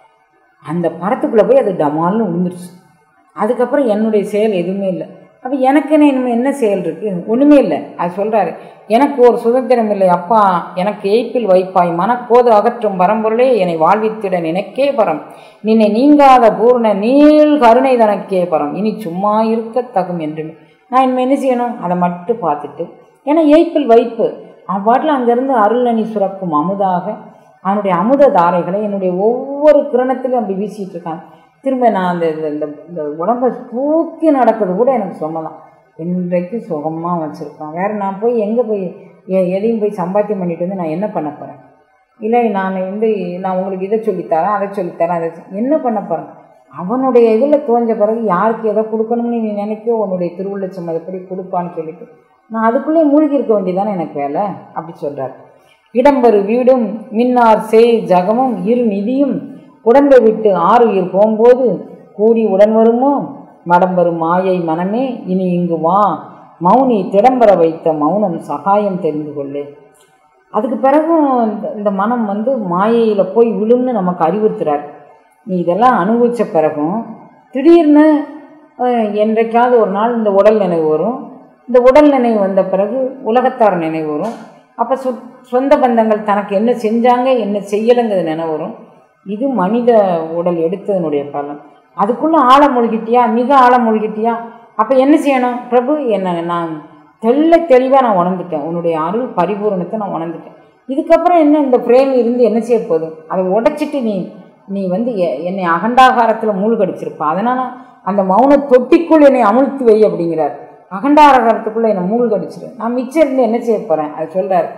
அந்த படத்துக்குள்ளே போய் அது டமால்னு விழுந்துருச்சு அதுக்கப்புறம் என்னுடைய செயல் எதுவுமே இல்லை அப்போ எனக்குன்னு இனிமேல் என்ன செயல் இருக்குது ஒன்றுமே இல்லை அது சொல்கிறாரு எனக்கு ஒரு சுதந்திரம் இல்லை அப்பா எனக்கு எய்ப்பில் வைப்பாய் மனக்கோது அகற்றும் பரம்பொருளே என்னை வாழ்வித்திட நினைக்கே பரம் நின்னை நீங்காத பூர்ண நீள் கருணை தனக்கே பரம் இனி சும்மா இருக்க தகும் என்று நான் இனிமேல் என்ன செய்யணும் அதை மட்டும் பார்த்துட்டு ஏன்னா எய்ப்பில் வைப்பு அவ்வாட்டில் அங்கேருந்து அருளணி சுரக்கும் அமுதாக அவனுடைய அமுத தாரைகளை என்னுடைய ஒவ்வொரு கிரணத்திலும் அப்படி வீசிட்டு இருக்கான் திரும்ப நான் அந்த இந்த- இந்த இந்த உடம்பை தூக்கி நடக்கிறது கூட எனக்கு சொல்லலாம் இன்றைக்கு சுகமாக வச்சுருக்கான் வேறு நான் போய் எங்கே போய் எ- எதையும் போய் சம்பாத்தியம் பண்ணிட்டு வந்து நான் என்ன பண்ண போகிறேன் இல்லை நான் வந்து நான் உங்களுக்கு இதை சொல்லித்தரேன் அதை சொல்லித்தரேன் அதை செ- என்ன பண்ண போகிறேன் அவனுடைய இதில் தோஞ்ச பிறகு யாருக்கு எதை கொடுக்கணும்னு நீ நினைக்கோ உன்னுடைய திருவுள்ளச்சம் எப்படி கொடுப்பான்னு சொல்லிட்டு நான் அதுக்குள்ளே மூழ்கி இருக்க வேண்டியதானே எனக்கு வேலை அப்படி சொல்கிறார் இடம்பெறு வீடும் மின்னார் செய் ஜகமும் இரு நிதியும் உடம்பை விட்டு ஆறு உயிர் போகும்போது கூடி உடன் வருமோ மடம்பெறும் மாயை மனமே இனி இங்கு வா மௌனி திடம்பெற வைத்த மௌனம் சகாயம் தெரிந்து கொள்ளே அதுக்கு பிறகும் இந்த- இந்த மனம் வந்து மாயையில் போய் விழும்னு நமக்கு அறிவுறுத்துறார் நீ இதெல்லாம் அனுபவித்த பிறகும் திடீர்னு அஹ், என்றைக்காவது ஒரு நாள் இந்த உடல் நினைவு வரும் இந்த உடல் நினைவு வந்த பிறகு உலகத்தார் நினைவு வரும் அப்போ சொ சொந்த பந்தங்கள் தனக்கு என்ன செஞ்சாங்க என்ன செய்யலைங்கிறது நினைவு வரும் இது மனித உடல் எடுத்ததனுடைய பலன் அதுக்குள்ளே ஆழ மூழ்கிட்டியா மிக ஆழ மூழ்கிட்டியா அப்போ என்ன செய்யணும் பிரபு என்ன நான் தெள்ள தெளிவாக நான் உணர்ந்துட்டேன் உன்னுடைய அருள் பரிபூரணத்தை நான் உணர்ந்துட்டேன் இதுக்கப்புறம் என்ன இந்த பிரேம் இருந்து என்ன செய்ய போகுது அதை உடைச்சிட்டு நீ நீ வந்து எ- என்னை அகண்டாகாரத்தில் மூழ்கடிச்சிருப்ப அதனால் அந்த மௌன தொட்டிக்குள் என்னை அமுழ்த்தி வை அப்படிங்கிறார் அகண்டாகாரத்துக்குள்ளே என்னை மூழ்கடிச்சிரு நான் மிச்சம் இருந்து என்ன செய்ய போகிறேன் அது சொல்கிறார்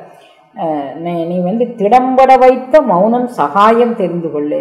நீ நீ வந்து திடம்பட வைத்த மௌனம் சகாயம் தெரிந்து கொள்ளு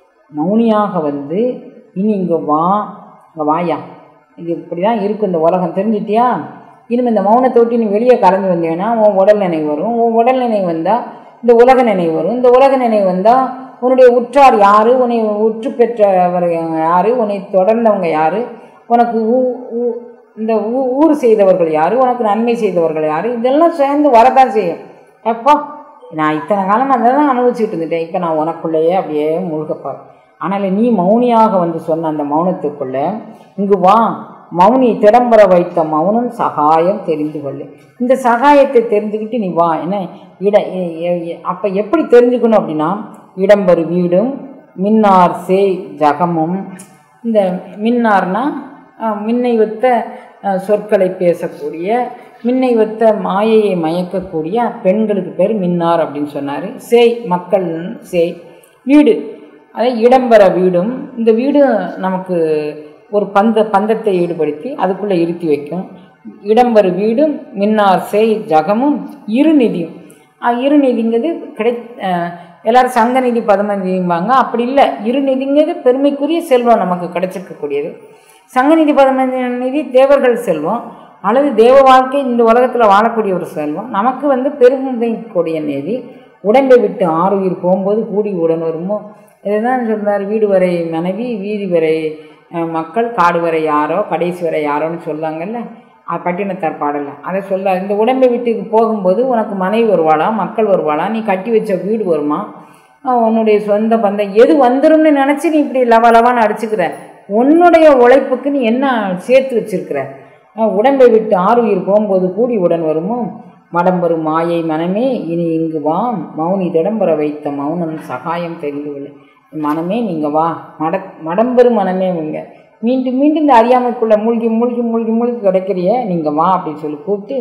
மௌனியாக வந்து இனி இங்கே வா இங்கே வாயா இது இப்படி தான் இருக்கும் இந்த உலகம் தெரிஞ்சிட்டியா இனிமேல் இந்த மௌனத்தை விட்டு நீ வெளியே கலந்து வந்தீங்கன்னா உன் உடல் நினைவு வரும் உன் உடல் நினைவு வந்தால் இந்த உலக நினைவு வரும் இந்த உலக நினைவு வந்தால் உன்னுடைய உற்றார் யார் உன்னை உற்று பெற்றவர் யார் உன்னை தொடர்ந்தவங்க யார் உனக்கு ஊ- ஊ- இந்த ஊ- ஊர் செய்தவர்கள் யார் உனக்கு நன்மை செய்தவர்கள் யார் இதெல்லாம் சேர்ந்து வரதான் செய்யும் எப்போ நான் இத்தனை காலம் அதை தான் அனுபவிச்சுட்டு இருந்துட்டேன் இப்போ நான் உனக்குள்ளேயே அப்படியே முழுகப்பார் ஆனால் நீ மௌனியாக வந்து சொன்ன அந்த மௌனத்துக்குள்ள இங்கு வா மௌனி திடம்பர வைத்த மௌனம் சகாயம் தெரிந்து கொள்ளு இந்த சகாயத்தை தெரிஞ்சுக்கிட்டு நீ வா என்ன இட அப்போ எப்படி தெரிஞ்சுக்கணும் அப்படின்னா இடம்பெறு வீடும் மின்னார் சேய் ஜகமும் இந்த மின்னார்னா அஹ், மின்னை ஒத்த அஹ், சொற்களை பேசக்கூடிய மின்னை ஒத்த மாயையை மயக்கக்கூடிய பெண்களுக்கு பேர் மின்னார் அப்படின்னு சொன்னார் சேய் மக்கள் சேய் வீடு அதை இடம்பெற வீடும் இந்த வீடு நமக்கு ஒரு பந்த பந்தத்தை ஈடுபடுத்தி அதுக்குள்ளே இருத்தி வைக்கும் இடம்பெறு வீடும் மின்னார் சேய் ஜகமும் இருநிதியும் அஹ் இருநிதிங்கிறது கிடை அஹ் எல்லாரும் சங்கநிதி பதமநிதிம்பாங்க அப்படி இல்லை இருநிதிங்கிறது பெருமைக்குரிய செல்வம் நமக்கு கிடைச்சிருக்கக்கூடியது சங்கநிதி பதமநிதி தேவர்கள் செல்வம் அல்லது தேவ வாழ்க்கை இந்த உலகத்தில் வாழக்கூடிய ஒரு செல்வம் நமக்கு வந்து பெருமைக்கூடிய நிதி உடம்பை விட்டு ஆறுயிர் போகும்போது கூடி உடன் வருமோ இதுதான் சொல்றார் வீடு வரை மனைவி வீதி வரை அஹ், மக்கள் காடு வரை யாரோ கடைசி வரை யாரோன்னு சொல்லாங்கல்ல அது பட்டினத்தார் பாடல அதை சொல்ல இந்த உடம்பை விட்டு போகும்போது உனக்கு மனைவி வருவாளா மக்கள் வருவாளா நீ கட்டி வச்ச வீடு வருமா அஹ், உன்னுடைய சொந்த பந்தம் எது வந்துரும்னு நினச்சி நீ இப்படி லவ லவான்னு அடிச்சுக்கிற உன்னுடைய உழைப்புக்கு நீ என்ன சேர்த்து வச்சிருக்கிற அஹ், உடம்பை விட்டு ஆறு உயிர் போகும்போது கூடி உடன் வருமோ மடம்பெறும் மாயை மனமே இனி இங்கு வா மௌனி திடம்பெற வைத்த மௌனம் சகாயம் தெரிந்துவில்லை மனமே நீங்கள் வா மட மடம்பெறும் மனமே நீங்க மீண்டும் மீண்டும் இந்த அறியாமைக்குள்ளே மூழ்கி மூழ்கி மூழ்கி மூழ்கி கிடைக்கிறிய நீங்கள் வா அப்படின்னு சொல்லி கூப்பிட்டு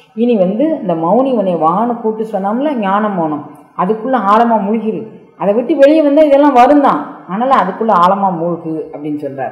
இனி வந்து இந்த மௌனி உன்னை வான்னு கூட்டு சொன்னோம்ல ஞான மௌனம் அதுக்குள்ளே ஆழமாக மூழ்கிரு அதை விட்டு வெளியே வந்தால் இதெல்லாம் வருந்தான் ஆனாலும் அதுக்குள்ளே ஆழமாக மூழ்கு அப்படின்னு சொல்கிறார்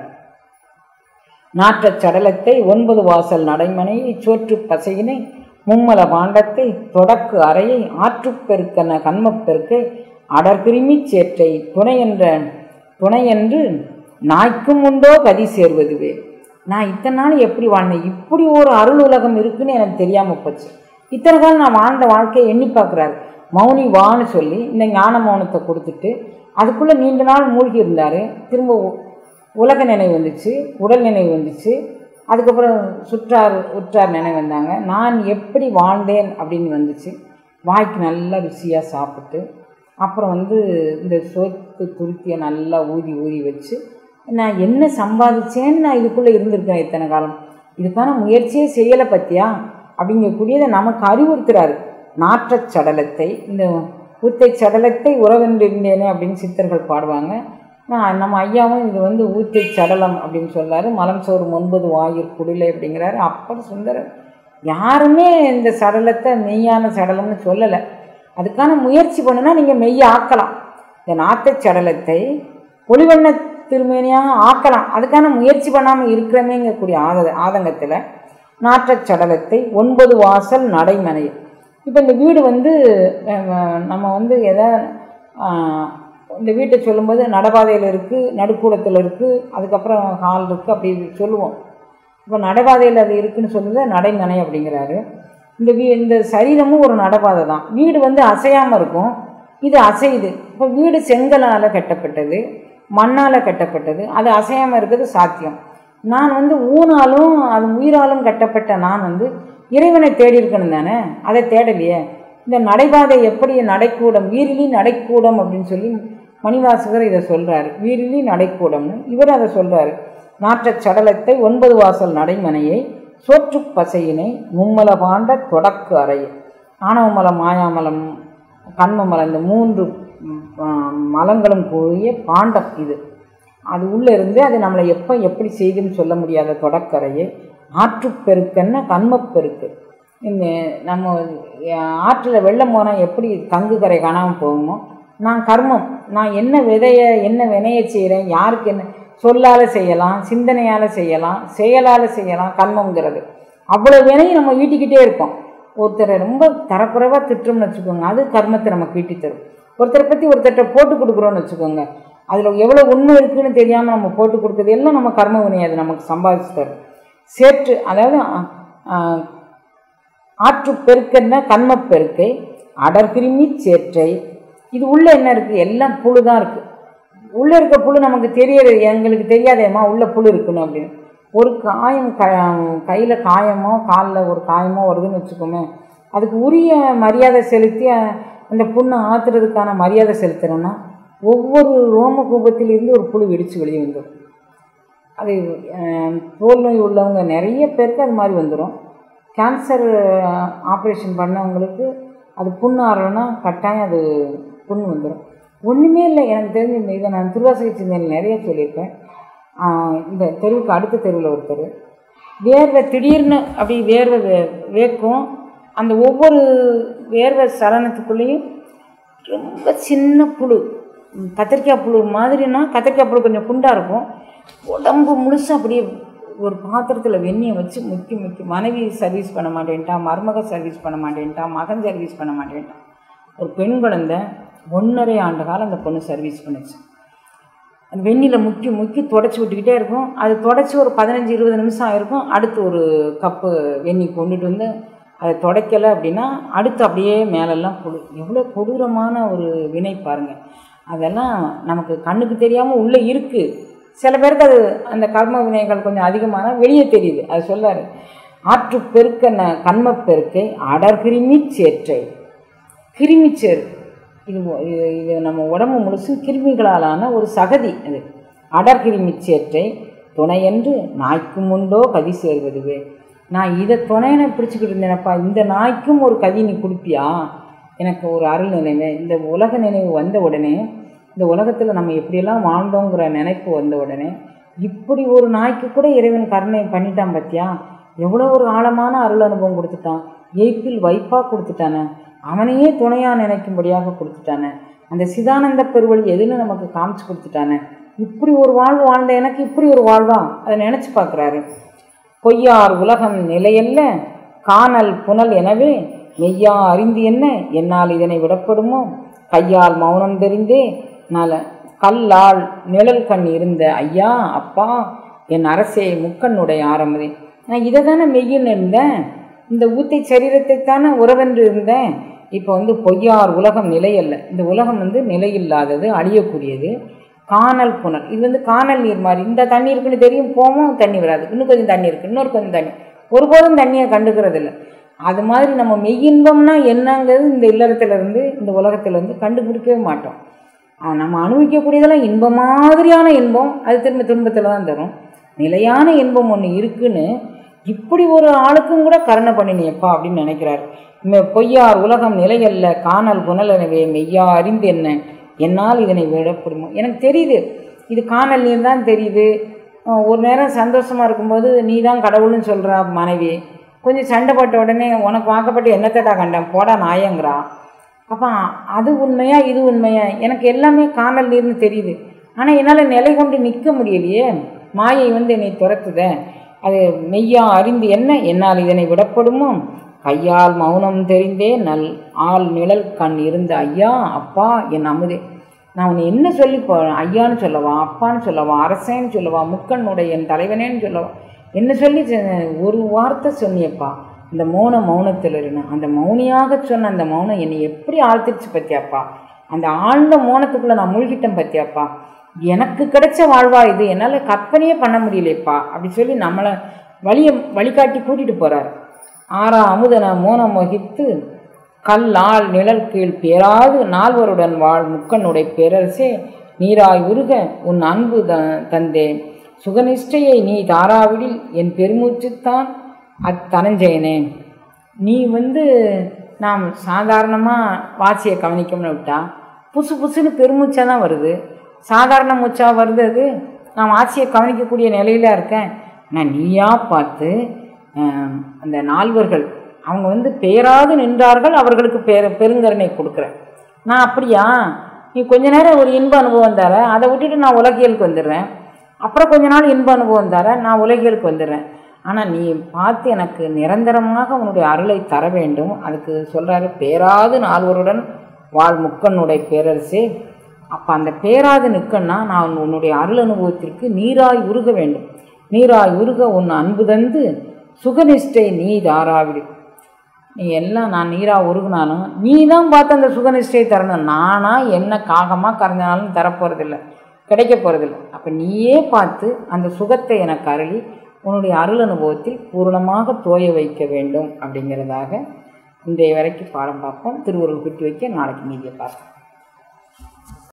நாற்றச் சடலத்தை ஒன்பது வாசல் நடைமனையை சோற்று பசையினை மும்மல பாண்டத்தை தொடக்கு அறையை ஆற்றுப்பெருக்கன கண்மப்பெருக்கை அடர்கிருமிச் சேற்றை துணையென்ற துணையென்று நாய்க்கும் உண்டோ கதி சேர்வதுவே நான் இத்தனை நாள் எப்படி வாழ்ந்தேன் இப்படி ஒரு அருள் உலகம் இருக்குன்னு எனக்கு தெரியாமல் போச்சு இத்தனை காலம் நான் வாழ்ந்த வாழ்க்கையை எண்ணி பார்க்குறாரு மௌனி வான்னு சொல்லி இந்த ஞான மௌனத்தை கொடுத்துட்டு அதுக்குள்ளே நீண்ட நாள் மூழ்கி இருந்தார் திரும்ப உ- உலக நினைவு வந்துச்சு உடல் நினைவு வந்துச்சு அதுக்கப்புறம் சுற்றார் உற்றார் நினைவு வந்தாங்க நான் எப்படி வாழ்ந்தேன் அப்படின்னு வந்துச்சு வாய்க்கு நல்லா ருசியாக சாப்பிட்டு அப்புறம் வந்து இந்த சோத்து துருத்தியை நல்லா ஊதி ஊதி வச்சு நான் என்ன சம்பாதிச்சேன்னு நான் இதுக்குள்ளே இருந்திருக்கேன் இத்தனை காலம் இதுக்கான முயற்சியே செய்யலை பத்தியா அப்படிங்கக்கூடியதை நமக்கு அறிவுறுத்துறாரு நாற்றச் சடலத்தை இந்த ஊத்தை சடலத்தை உறவென்றிருந்தேனே அப்படின்னு சித்தர்கள் பாடுவாங்க நான் நம்ம ஐயாவும் இது வந்து ஊத்தை சடலம் அப்படின்னு சொல்றாரு மலம் சோறு ஒன்பது வாயிற் குடிலை அப்படிங்கிறாரு அப்பர் சுந்தரர் யாருமே இந்த சடலத்தை மெய்யான சடலம்னு சொல்லலை அதுக்கான முயற்சி பண்ணுனா நீங்கள் மெய்ய ஆக்கலாம் இந்த நாட்டுச் சடலத்தை ஒளிவண்ண திருமேனியாக ஆக்கலாம் அதுக்கான முயற்சி பண்ணாமல் இருக்கிறமேங்கக்கூடிய ஆத ஆதங்கத்தில் நாற்றச் சடலத்தை ஒன்பது வாசல் நடைமனை இப்போ இந்த வீடு வந்து அஹ், நம்ம வந்து எதை ஆஹ், இந்த வீட்டை சொல்லும்போது நடபாதையில் இருக்குது நடுக்கூடத்தில் இருக்குது அதுக்கப்புறம் ஹால் இருக்குது அப்படி சொல்லுவோம் இப்போ நடைபாதையில் அது இருக்குன்னு சொல்லுறது நடைமனை அப்படிங்கிறாரு இந்த வீ இந்த சரீரமும் ஒரு நடைபாதை தான் வீடு வந்து அசையாமல் இருக்கும் இது அசையுது இப்போ வீடு செங்கலால் கட்டப்பட்டது மண்ணால் கட்டப்பட்டது அது அசையாமல் இருக்கிறது சாத்தியம் நான் வந்து ஊனாலும் அது உயிராலும் கட்டப்பட்ட நான் வந்து இறைவனை தேடி இருக்கணும் தானே அதை தேடலையே இந்த நடைபாதை எப்படி நடைக்கூடம் வீரிலி நடைக்கூடம் அப்படின்னு சொல்லி மணிவாசகர் இதை சொல்கிறாரு வீரிலி நடைக்கூடம்னு இவர் அதை சொல்கிறாரு நாற்றச் சடலத்தை ஒன்பது வாசல் நடைமனையை சோற்றுப் பசையினை மும்மல பாண்ட தொடக்கு அறை ஆணவமலம் மாயாமலம் கண்மமலம் இந்த மூன்று ம், ஆ, மலங்களும் கூடிய பாண்டம் இது அது உள்ளே இருந்து அது நம்மளை எப்போ எப்படி செய்துன்னு சொல்ல முடியாத தொடக்கரையை ஆற்றுப்பெருக்கன்னா கண்மப்பெருக்கு இந்த நம்ம ஆற்றில் வெள்ளம் போனால் எப்படி கங்கு கரை காணாமல் போகுமோ நான் கர்மம் நான் என்ன விதையை என்ன வினையை செய்கிறேன் யாருக்கு என்ன சொல்லால் செய்யலாம் சிந்தனையால் செய்யலாம் செயலால் செய்யலாம் கர்மங்கிறது அவ்வளோ வினையும் நம்ம வீட்டிக்கிட்டே இருக்கோம் ஒருத்தரை ரொம்ப தரக்குறைவாக திட்டுறோம்னு வச்சுக்கோங்க அது கர்மத்தை நமக்கு ஈட்டி தரும் ஒருத்தரை பற்றி ஒருத்தர்கிட்ட போட்டு கொடுக்குறோன்னு வச்சுக்கோங்க அதில் எவ்வளோ உண்மை இருக்குன்னு தெரியாமல் நம்ம போட்டு கொடுக்குறது எல்லாம் நம்ம கர்ம வினை அது நமக்கு சம்பாதிச்சு தரும் சேற்று அதாவது ஆ- ஆ, ஆற்று பெருக்கன்னா கண்மப் பெருக்கை அடர்கிருமி சேற்றை இது உள்ளே என்ன இருக்குது எல்லாம் புழு தான் இருக்குது உள்ளே இருக்க புழு நமக்கு தெரியாது எங்களுக்கு தெரியாதேம்மா உள்ளே புழு இருக்குன்னு அப்படின்னு ஒரு காயம் க கையில் காயமோ காலில் ஒரு காயமோ வருதுன்னு வச்சுக்கோமே அதுக்கு உரிய மரியாதை செலுத்தி அஹ், அந்த புண்ணை ஆத்துறதுக்கான மரியாதை செலுத்துறோன்னா ஒவ்வொரு ரோம கூபத்திலிருந்து ஒரு புழு வெடித்து வெளியே வந்துடும் அது அஹ், தோல் நோய் உள்ளவங்க நிறைய பேருக்கு அது மாதிரி வந்துடும் கேன்சர் ஆப்ரேஷன் பண்ணவங்களுக்கு அது புண்ணு ஆறலைன்னா கட்டாயம் அது புண்ணு வந்துடும் ஒன்றுமே இல்லை எனக்கு தெரிஞ்ச இந்த இதை நான் திருவாசகை சிந்தனையில் நிறைய சொல்லியிருப்பேன் ஆஹ், இந்த தெருவுக்கு அடுத்த தெருவில் ஒருத்தர் வேர்வை திடீர்னு அப்படி வேர்வை வே வேக்கும் அந்த ஒவ்வொரு வேர்வை சலனத்துக்குள்ளேயும் ரொம்ப சின்ன புழு ம், கத்திரிக்காய் புழு மாதிரினா கத்திரிக்காய் புழு கொஞ்சம் குண்டாக இருக்கும் உடம்பு முழுசாக அப்படியே ஒரு பாத்திரத்தில் வெந்நியை வச்சு முக்கி முக்கி மனைவி சர்வீஸ் பண்ண மாட்டேன்ட்டா மருமக சர்வீஸ் பண்ண மாட்டேன்ட்டா மகன் சர்வீஸ் பண்ண மாட்டேன்ட்டான் ஒரு பெண் குழந்தை ஒன்றரை ஆண்டு காலம் அந்த பொண்ணு சர்வீஸ் பண்ணுச்சு அந்த வெந்நில முக்கி முக்கி தொடச்சி விட்டுக்கிட்டே இருக்கும் அது தொடச்சி ஒரு பதினஞ்சு இருபது நிமிஷம் ஆயிருக்கும் அடுத்து ஒரு கப்பு வெந்நி கொண்டுட்டு வந்து அதை துடைக்கலை அப்படின்னா அடுத்து அப்படியே மேலெல்லாம் கொடு எவ்வளோ கொடூரமான ஒரு வினை பாருங்கள் அதெல்லாம் நமக்கு கண்ணுக்கு தெரியாமல் உள்ளே இருக்குது சில பேருக்கு அது அந்த கர்ம வினைகள் கொஞ்சம் அதிகமான வெளியே தெரியுது அது சொல்லாரு ஆற்று பெருக்கன கண்மப் பெருக்கை அடர்கிருமி சேற்றை கிருமிச்சேர் இது இது இது நம்ம உடம்பு முழுசும் கிருமிகளாலான ஒரு சகதி அது அடர்கிருமி சேற்றை துணையென்று நாய்க்கும் உண்டோ கதி சேர்வதுவே நான் இதை துணையனை பிடிச்சிக்கிட்டு இருந்தேனப்பா இந்த நாய்க்கும் ஒரு கதி நீ கொடுப்பியா எனக்கு ஒரு அருள் நினைவு இந்த உலக நினைவு வந்த உடனே இந்த உலகத்தில் நம்ம எப்படியெல்லாம் வாழ்ந்தோங்கிற நினைப்பு வந்த உடனே இப்படி ஒரு நாய்க்கு கூட இறைவன் கருணை பண்ணிட்டான் பார்த்தியா எவ்வளோ ஒரு ஆழமான அருள் அனுபவம் கொடுத்துட்டான் எய்ப்பில் வைப்பா கொடுத்துட்டானே அவனையே துணையாக நினைக்கும்படியாக கொடுத்துட்டானே அந்த சிதானந்த பெருவழி எதுன்னு நமக்கு காமிச்சு கொடுத்துட்டானே இப்படி ஒரு வாழ்வு வாழ்ந்த எனக்கு இப்படி ஒரு வாழ்வா அதை நினச்சி பார்க்குறாரு பொய்யார் உலகம் நிலையல்ல காணல் புனல் எனவே மெய்யா அறிந்து என்ன என்னால் இதனை விடப்படுமோ கையால் மௌனம் தெரிந்தே நல கல்லால் நிழல் கண் இருந்த ஐயா அப்பா என் அரசே முக்கண்ணுடைய ஆரம்பதே நான் இதை தானே மெய்யின்னு இருந்தேன் இந்த ஊத்தை சரீரத்தை தானே உறவென்று இருந்தேன் இப்போ வந்து பொய்யார் உலகம் நிலையல்ல இந்த உலகம் வந்து நிலையில்லாதது அழியக்கூடியது காணல் புனல் இது வந்து காணல் நீர் மாதிரி இந்த தண்ணி இருக்குன்னு தெரியும் போவோம் தண்ணி வராது இன்னும் கொஞ்சம் தண்ணி இருக்குது இன்னொரு கொஞ்சம் தண்ணி ஒருபோதும் தண்ணியை கண்டுக்கிறது இல்லை அது மாதிரி நம்ம மெய்யின்பம்னா என்னங்கிறது இந்த இல்லறத்திலிருந்து இந்த உலகத்திலேருந்து கண்டுபிடிக்கவே மாட்டோம் ஆ, நம்ம அனுபவிக்கக்கூடியதெல்லாம் இன்பம் மாதிரியான இன்பம் அது திரும்ப துன்பத்தில் தான் தரும் நிலையான இன்பம் ஒன்று இருக்குன்னு இப்படி ஒரு ஆளுக்கும் கூட கருணை பண்ணினியப்பா அப்படின்னு நினைக்கிறார் மெ- பொய்யார் உலகம் நிலையல்ல காணல் புனலெனவே மெய்யா அறிந்து என்ன என்னால் இதனை விடப்படுமோ எனக்கு தெரியுது இது காணல் நீர் தான் தெரியுது அஹ் ஒரு நேரம் சந்தோஷமாக இருக்கும்போது நீ தான் கடவுள்னு சொல்கிறா மனைவி கொஞ்சம் சண்டை போட்ட உடனே உனக்கு வாக்கப்பட்டு என்னத்தடா கண்டேன் போடா நாயங்கிறா அப்போ அது உண்மையா இது உண்மையா எனக்கு எல்லாமே காணல் நீர்னு தெரியுது ஆனால் என்னால் நிலை கொண்டு நிற்க முடியலையே மாயை வந்து என்னை துரத்துதே அது மெய்யா அறிந்து என்ன என்னால் இதனை விடப்படுமோ கையால் மௌனம் தெரிந்தே நல் ஆள் நிழல் கண் இருந்த ஐயா அப்பா என் அமுதே நான் உன்னை என்ன சொல்லி போ ஐயான்னு சொல்லவா அப்பான்னு சொல்லவா அரசேன்னு சொல்லவா முக்கண்ணுடைய என் தலைவனேன்னு சொல்லவா என்ன சொல்லி சொ- ஒரு வார்த்தை சொன்னியப்பா இந்த மௌன மௌனத்தில் இருந்து அந்த மௌனியாக சொன்ன அந்த மௌனம் என்னை எப்படி ஆழ்த்திருச்சு பத்தியாப்பா அந்த ஆழ்ந்த மௌனத்துக்குள்ளே நான் மூழ்கிட்டேன் பத்தியாப்பா எனக்கு கிடைச்ச வாழ்வா இது என்னால் கற்பனையே பண்ண முடியலையப்பா அப்படி சொல்லி நம்மளை வழியை வழிகாட்டி கூட்டிகிட்டு போகிறார் ஆறா அமுதன மோனம் வகித்து கல்லால் நிழல் கீழ் பேராது நால்வருடன் வாழ் முக்கனுடை பேரரசே நீராய் உருக உன் அன்பு த தந்தே சுகநிஷ்டையை நீ தாராவிடில் என் பெருமூச்சுத்தான் அத்தனஞ்சயனே நீ வந்து நாம் சாதாரணமாக வாசியை கவனிக்கணும்னு விட்டா புசு புசுன்னு பெருமூச்சாக தான் வருது சாதாரண மூச்சா வருது அது நான் வாசியை கவனிக்கக்கூடிய நிலையில இருக்கேன் நான் நீயா பார்த்து ஆம், அந்த நால்வர்கள் அவங்க வந்து பேராது நின்றார்கள் அவர்களுக்கு பேர பெருங்கருணை கொடுக்குறேன் நான் அப்படியா நீ கொஞ்ச நேரம் ஒரு இன்ப அனுபவம் தர அதை விட்டுட்டு நான் உலகியலுக்கு வந்துடுறேன் அப்புறம் கொஞ்ச நாள் இன்ப அனுபவம் தர நான் உலகியலுக்கு வந்துடுறேன் ஆனால் நீ பார்த்து எனக்கு நிரந்தரமாக உன்னுடைய அருளை தர வேண்டும் அதுக்கு சொல்கிறாரு பேராது நால்வருடன் வாழ் முக்கனுடைய பேரரசே அப்போ அந்த பேராது நிற்கன்னா நான் உன்னுடைய அருள் அனுபவத்திற்கு நீராய் உருக வேண்டும் நீராய் உருக உன் அன்பு தந்து சுகநிஷ்டை நீ தாராவிடு நீ எல்லாம் நான் நீராக உருகுனாலும் நீ தான் பார்த்து அந்த சுகநிஷ்டையை தரணும் நானா என்ன காகமாக கரைஞ்சாலும் தரப்போகிறதில்ல கிடைக்க போகிறதில்ல அப்போ நீயே பார்த்து அந்த சுகத்தை எனக்கு அருளி உன்னுடைய அருள் அனுபவத்தில் பூரணமாக தோய வைக்க வேண்டும் அப்படிங்கிறதாக இன்றைய வரைக்கும் பாடம் பார்ப்போம் திருவருள் குட்டி வைக்க நாளைக்கு மீதியை பார்ப்போம்